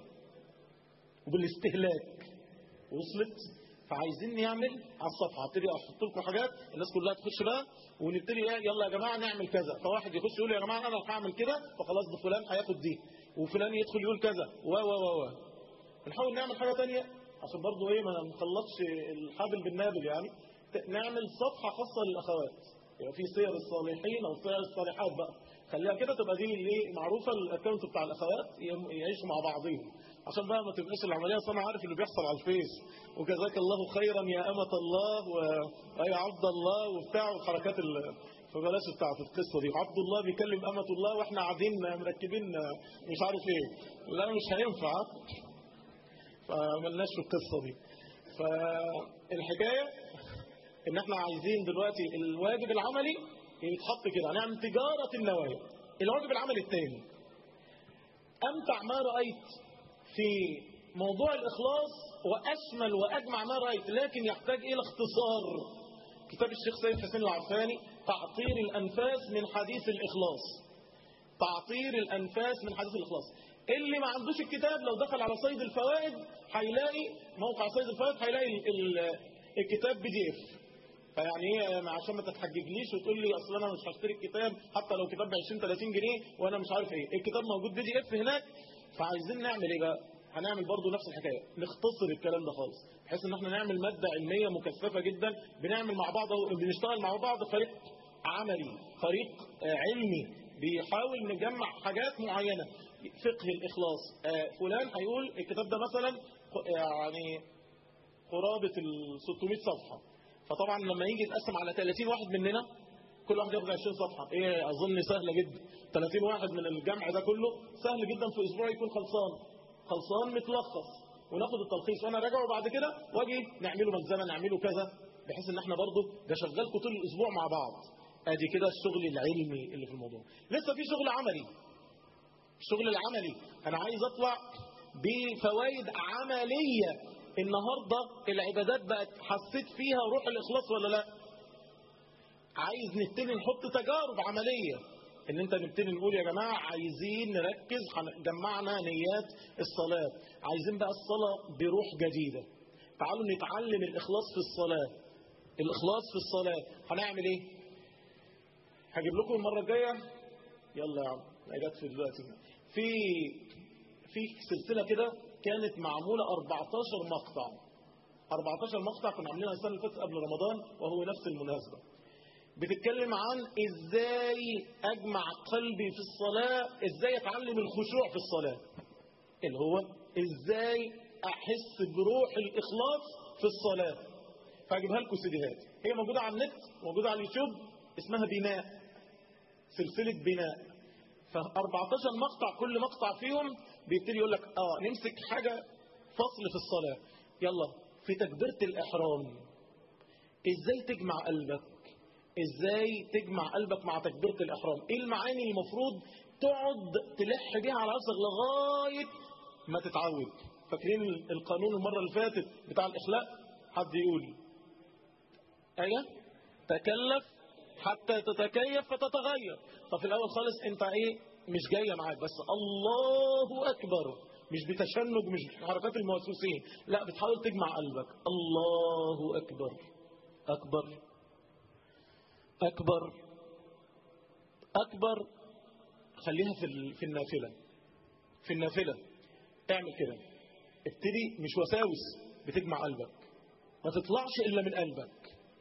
وبالاستهلاك وصلت فعايزين نعمل على الصفحه ابتدي احط لكم حاجات الناس كلها تخش بقى ونبتدي يلا يا جماعه نعمل كذا فواحد يخش يقول يا جماعه انا هعمل كده فخلاص ده فلان هياخد دي وفلان يدخل يقول كذا و و و و نحاول نعمل حاجه ثانيه عشان برضه ايه ما نخلصش الحابل بالنابل يعني نعمل صفحه خاصه للاخوات يبقى في سير الصالحين او سير الصالحات بقى خليها كده تبقى دي اللي معروفه الاكونت بتاع الاخوات يعيشوا مع بعضهم عشان بقى ما تبقاش العمليه اصل انا عارف اللي بيحصل على الفيس وجزاك الله خيرا يا امه الله ويا عبد الله وبتاع والحركات اللي فبلاش بتاعت القصه دي عبد الله بيكلم امه الله واحنا قاعدين مركبين مش عارف ايه لا مش هينفع فملناش في القصه دي فالحكايه ان احنا عايزين دلوقتي الواجب العملي يتحط كده هنعمل تجاره النوايا الواجب العملي الثاني امتع ما رايت في موضوع الإخلاص وأشمل وأجمع ما رأيت لكن يحتاج إلى اختصار كتاب الشيخ سيد حسين العفاني تعطير الأنفاس من حديث الإخلاص تعطير الأنفاس من حديث الإخلاص اللي ما عندوش الكتاب لو دخل على صيد الفوائد هيلاقي موقع صيد الفوائد هيلاقي الكتاب بي دي اف فيعني ايه عشان ما تتحججليش وتقول لي اصل انا مش هشتري الكتاب حتى لو كتاب ب 20 30 جنيه وانا مش عارف ايه الكتاب موجود بي دي اف هناك فعايزين نعمل ايه بقى هنعمل برضو نفس الحكايه نختصر الكلام ده خالص بحيث ان احنا نعمل ماده علميه مكثفه جدا بنعمل مع بعض بنشتغل مع بعض فريق عملي فريق علمي بيحاول نجمع حاجات معينه فقه الاخلاص فلان هيقول الكتاب ده مثلا يعني قرابه ال 600 صفحه فطبعا لما يجي يتقسم على 30 واحد مننا كل واحد ياخد 20 صفحه ايه اظن سهله جدا 30 واحد من الجمع ده كله سهل جدا في اسبوع يكون خلصان خلصان متلخص وناخد التلخيص وانا راجعه بعد كده واجي نعمله ملزمه نعمله كذا بحيث ان احنا برضه ده شغالكم طول الاسبوع مع بعض ادي كده الشغل العلمي اللي في الموضوع لسه في شغل عملي الشغل العملي انا عايز اطلع بفوائد عمليه النهارده العبادات بقت حسيت فيها روح الاخلاص ولا لا عايز نبتدي نحط تجارب عمليه ان انت نبتدي نقول يا جماعه عايزين نركز جمعنا نيات الصلاه عايزين بقى الصلاه بروح جديده تعالوا نتعلم الاخلاص في الصلاه الاخلاص في الصلاه هنعمل ايه هجيب لكم المره الجايه يلا يا عم جت في دلوقتي في في سلسله كده كانت معموله 14 مقطع 14 مقطع كنا عاملينها السنه اللي فاتت قبل رمضان وهو نفس المناسبه بتتكلم عن ازاي اجمع قلبي في الصلاة ازاي اتعلم الخشوع في الصلاة اللي هو ازاي احس بروح الاخلاص في الصلاة فاجيبها لكم سيديهات هي موجودة على النت موجودة على اليوتيوب اسمها بناء سلسلة بناء ف 14 مقطع كل مقطع فيهم بيبتدي يقول لك اه نمسك حاجة فصل في الصلاة يلا في تكبيرة الاحرام ازاي تجمع قلبك ازاي تجمع قلبك مع تكبيرة الإحرام ايه المعاني المفروض تقعد تلح بيها على نفسك لغاية ما تتعود فاكرين القانون المرة اللي فاتت بتاع الإخلاء حد يقول ايه تكلف حتى تتكيف فتتغير طب في الأول خالص انت ايه مش جاية معاك بس الله أكبر مش بتشنج مش بحركات الموسوسين لا بتحاول تجمع قلبك الله أكبر أكبر أكبر أكبر خليها في في النافلة في النافلة اعمل كده ابتدي مش وساوس بتجمع قلبك ما تطلعش إلا من قلبك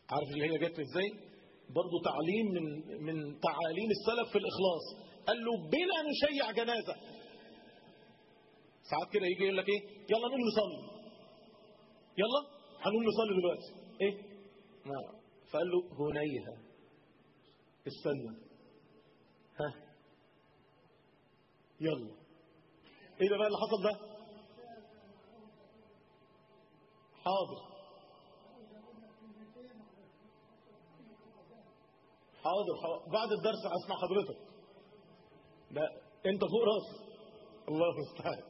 عارف اللي هي جت ازاي برضه تعليم من من تعاليم السلف في الإخلاص قال له بلا نشيع جنازة ساعات كده يجي يقول لك ايه يلا نقوم نصلي يلا هنقوم نصلي دلوقتي ايه ما فقال له هنيها استنى ها يلا ايه ده بقى اللي حصل ده حاضر حاضر, حاضر. بعد الدرس اسمع حضرتك لا انت فوق راسي الله المستعان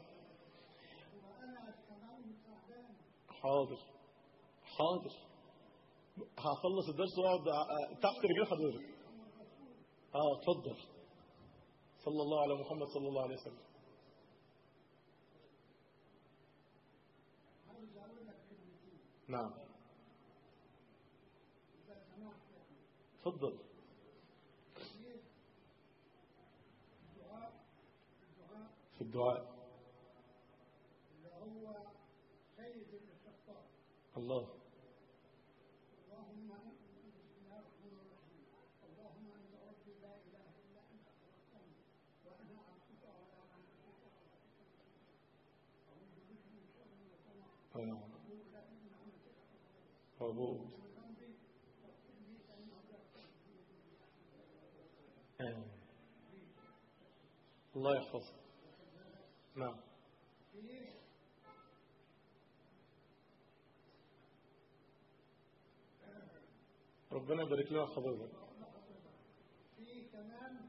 حاضر حاضر هخلص الدرس واقعد تحت رجل حضرتك اه اتفضل صلى الله على محمد صلى الله عليه وسلم نعم تفضل في الدعاء الله اللهم بسم الله الرحمن الرحيم اللهم انت ربي لا اله الا انت خلقتني وانا عبدك ولا عبدك اعوذ بك من شر ما صنعت آه. اقول لك من عملك موجود من ذنبي واغفر لي فانه لا آه. الله يحفظك نعم في ربنا يبارك لنا في حضرتك في كمان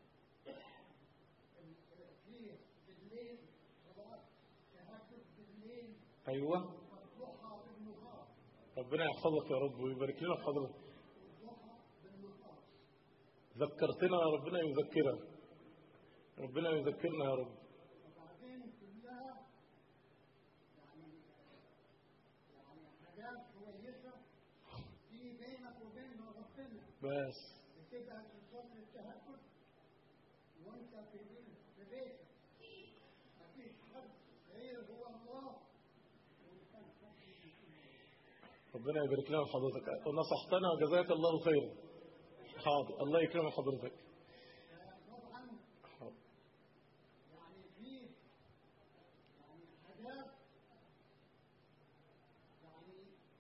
في بالليل صلاه تهجد بالليل ايوه والضحى بالنهار ربنا يحفظك يا رب ويبارك لنا في حضرتك والضحى بالنهار ذكرتنا ربنا يذكرك ربنا يذكرنا يا رب وبعدين كلها يعني يعني حاجات كويسه في بينك وبين ربنا بس بتبقى تصلي التهجد وانت في بيت- في بيتك مفيش حد غير هو الله وانت الحد ربنا يبارك لنا في حضرتك ونصحتنا وجزاك الله خيرا حاضر الله يكرم حضرتك طبعا حاضر. يعني في يعني حاجات يعني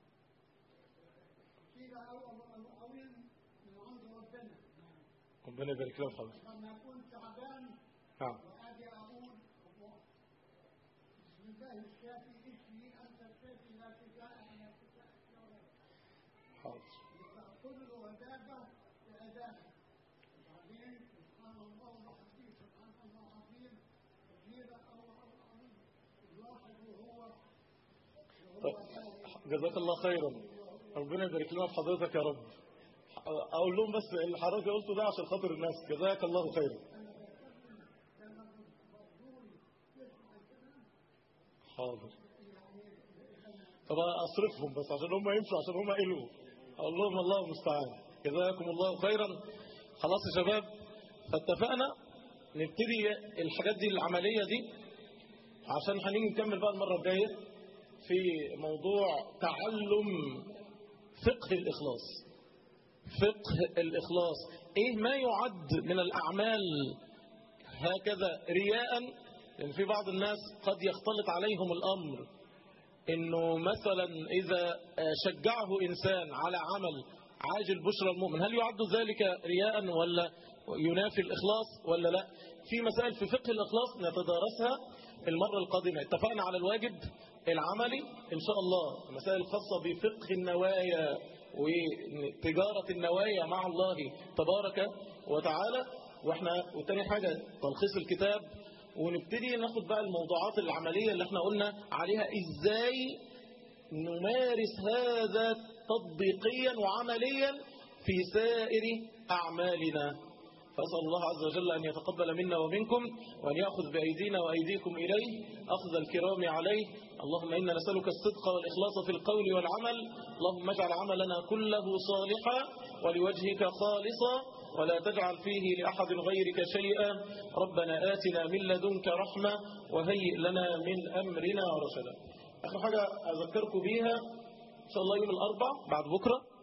كتيرة أوي أوي أوي من عند ربنا ربنا يبارك لنا في حضرتك لما أكون تعبان نعم وأجي أقول الله بسم الله الشافي اسمي أنت الشافي لا شفاء إلا شفاء حاضر يبقى كل عبادة بعبادة وبعدين سبحان الله وحده سبحان الله العظيم كبيرة أو أو أو الواحد وهو طيب جزاك الله خيرا ربنا يبارك لنا في حضرتك يا رب اقول لهم بس اللي حضرتك قلته ده عشان خاطر الناس جزاك الله خيرا حاضر طب اصرفهم بس عشان هم يمشوا عشان هم قلوا اقول لهم الله المستعان جزاكم الله خيرا خلاص يا شباب فاتفقنا نبتدي الحاجات دي العمليه دي عشان هنيجي نكمل بقى المره الجايه في موضوع تعلم فقه الإخلاص فقه الإخلاص إيه ما يعد من الأعمال هكذا رياء لأن في بعض الناس قد يختلط عليهم الأمر إنه مثلا إذا شجعه إنسان على عمل عاجل بشرى المؤمن هل يعد ذلك رياء ولا ينافي الإخلاص ولا لا في مسائل في فقه الإخلاص نتدارسها المرة القادمة اتفقنا على الواجب العملي إن شاء الله المسائل الخاصة بفقه النوايا وتجارة النوايا مع الله تبارك وتعالى واحنا وتاني حاجة تلخيص الكتاب ونبتدي ناخد بقى الموضوعات العملية اللي احنا قلنا عليها ازاي نمارس هذا تطبيقيا وعمليا في سائر أعمالنا فأسأل الله عز وجل أن يتقبل منا ومنكم وأن يأخذ بأيدينا وأيديكم إليه أخذ الكرام عليه اللهم إنا نسألك الصدق والإخلاص في القول والعمل اللهم اجعل عملنا كله صالحا ولوجهك خالصا ولا تجعل فيه لأحد غيرك شيئا ربنا آتنا من لدنك رحمة وهيئ لنا من أمرنا رشدا آخر حاجة أذكركم بيها إن شاء الله يوم الأربع بعد بكرة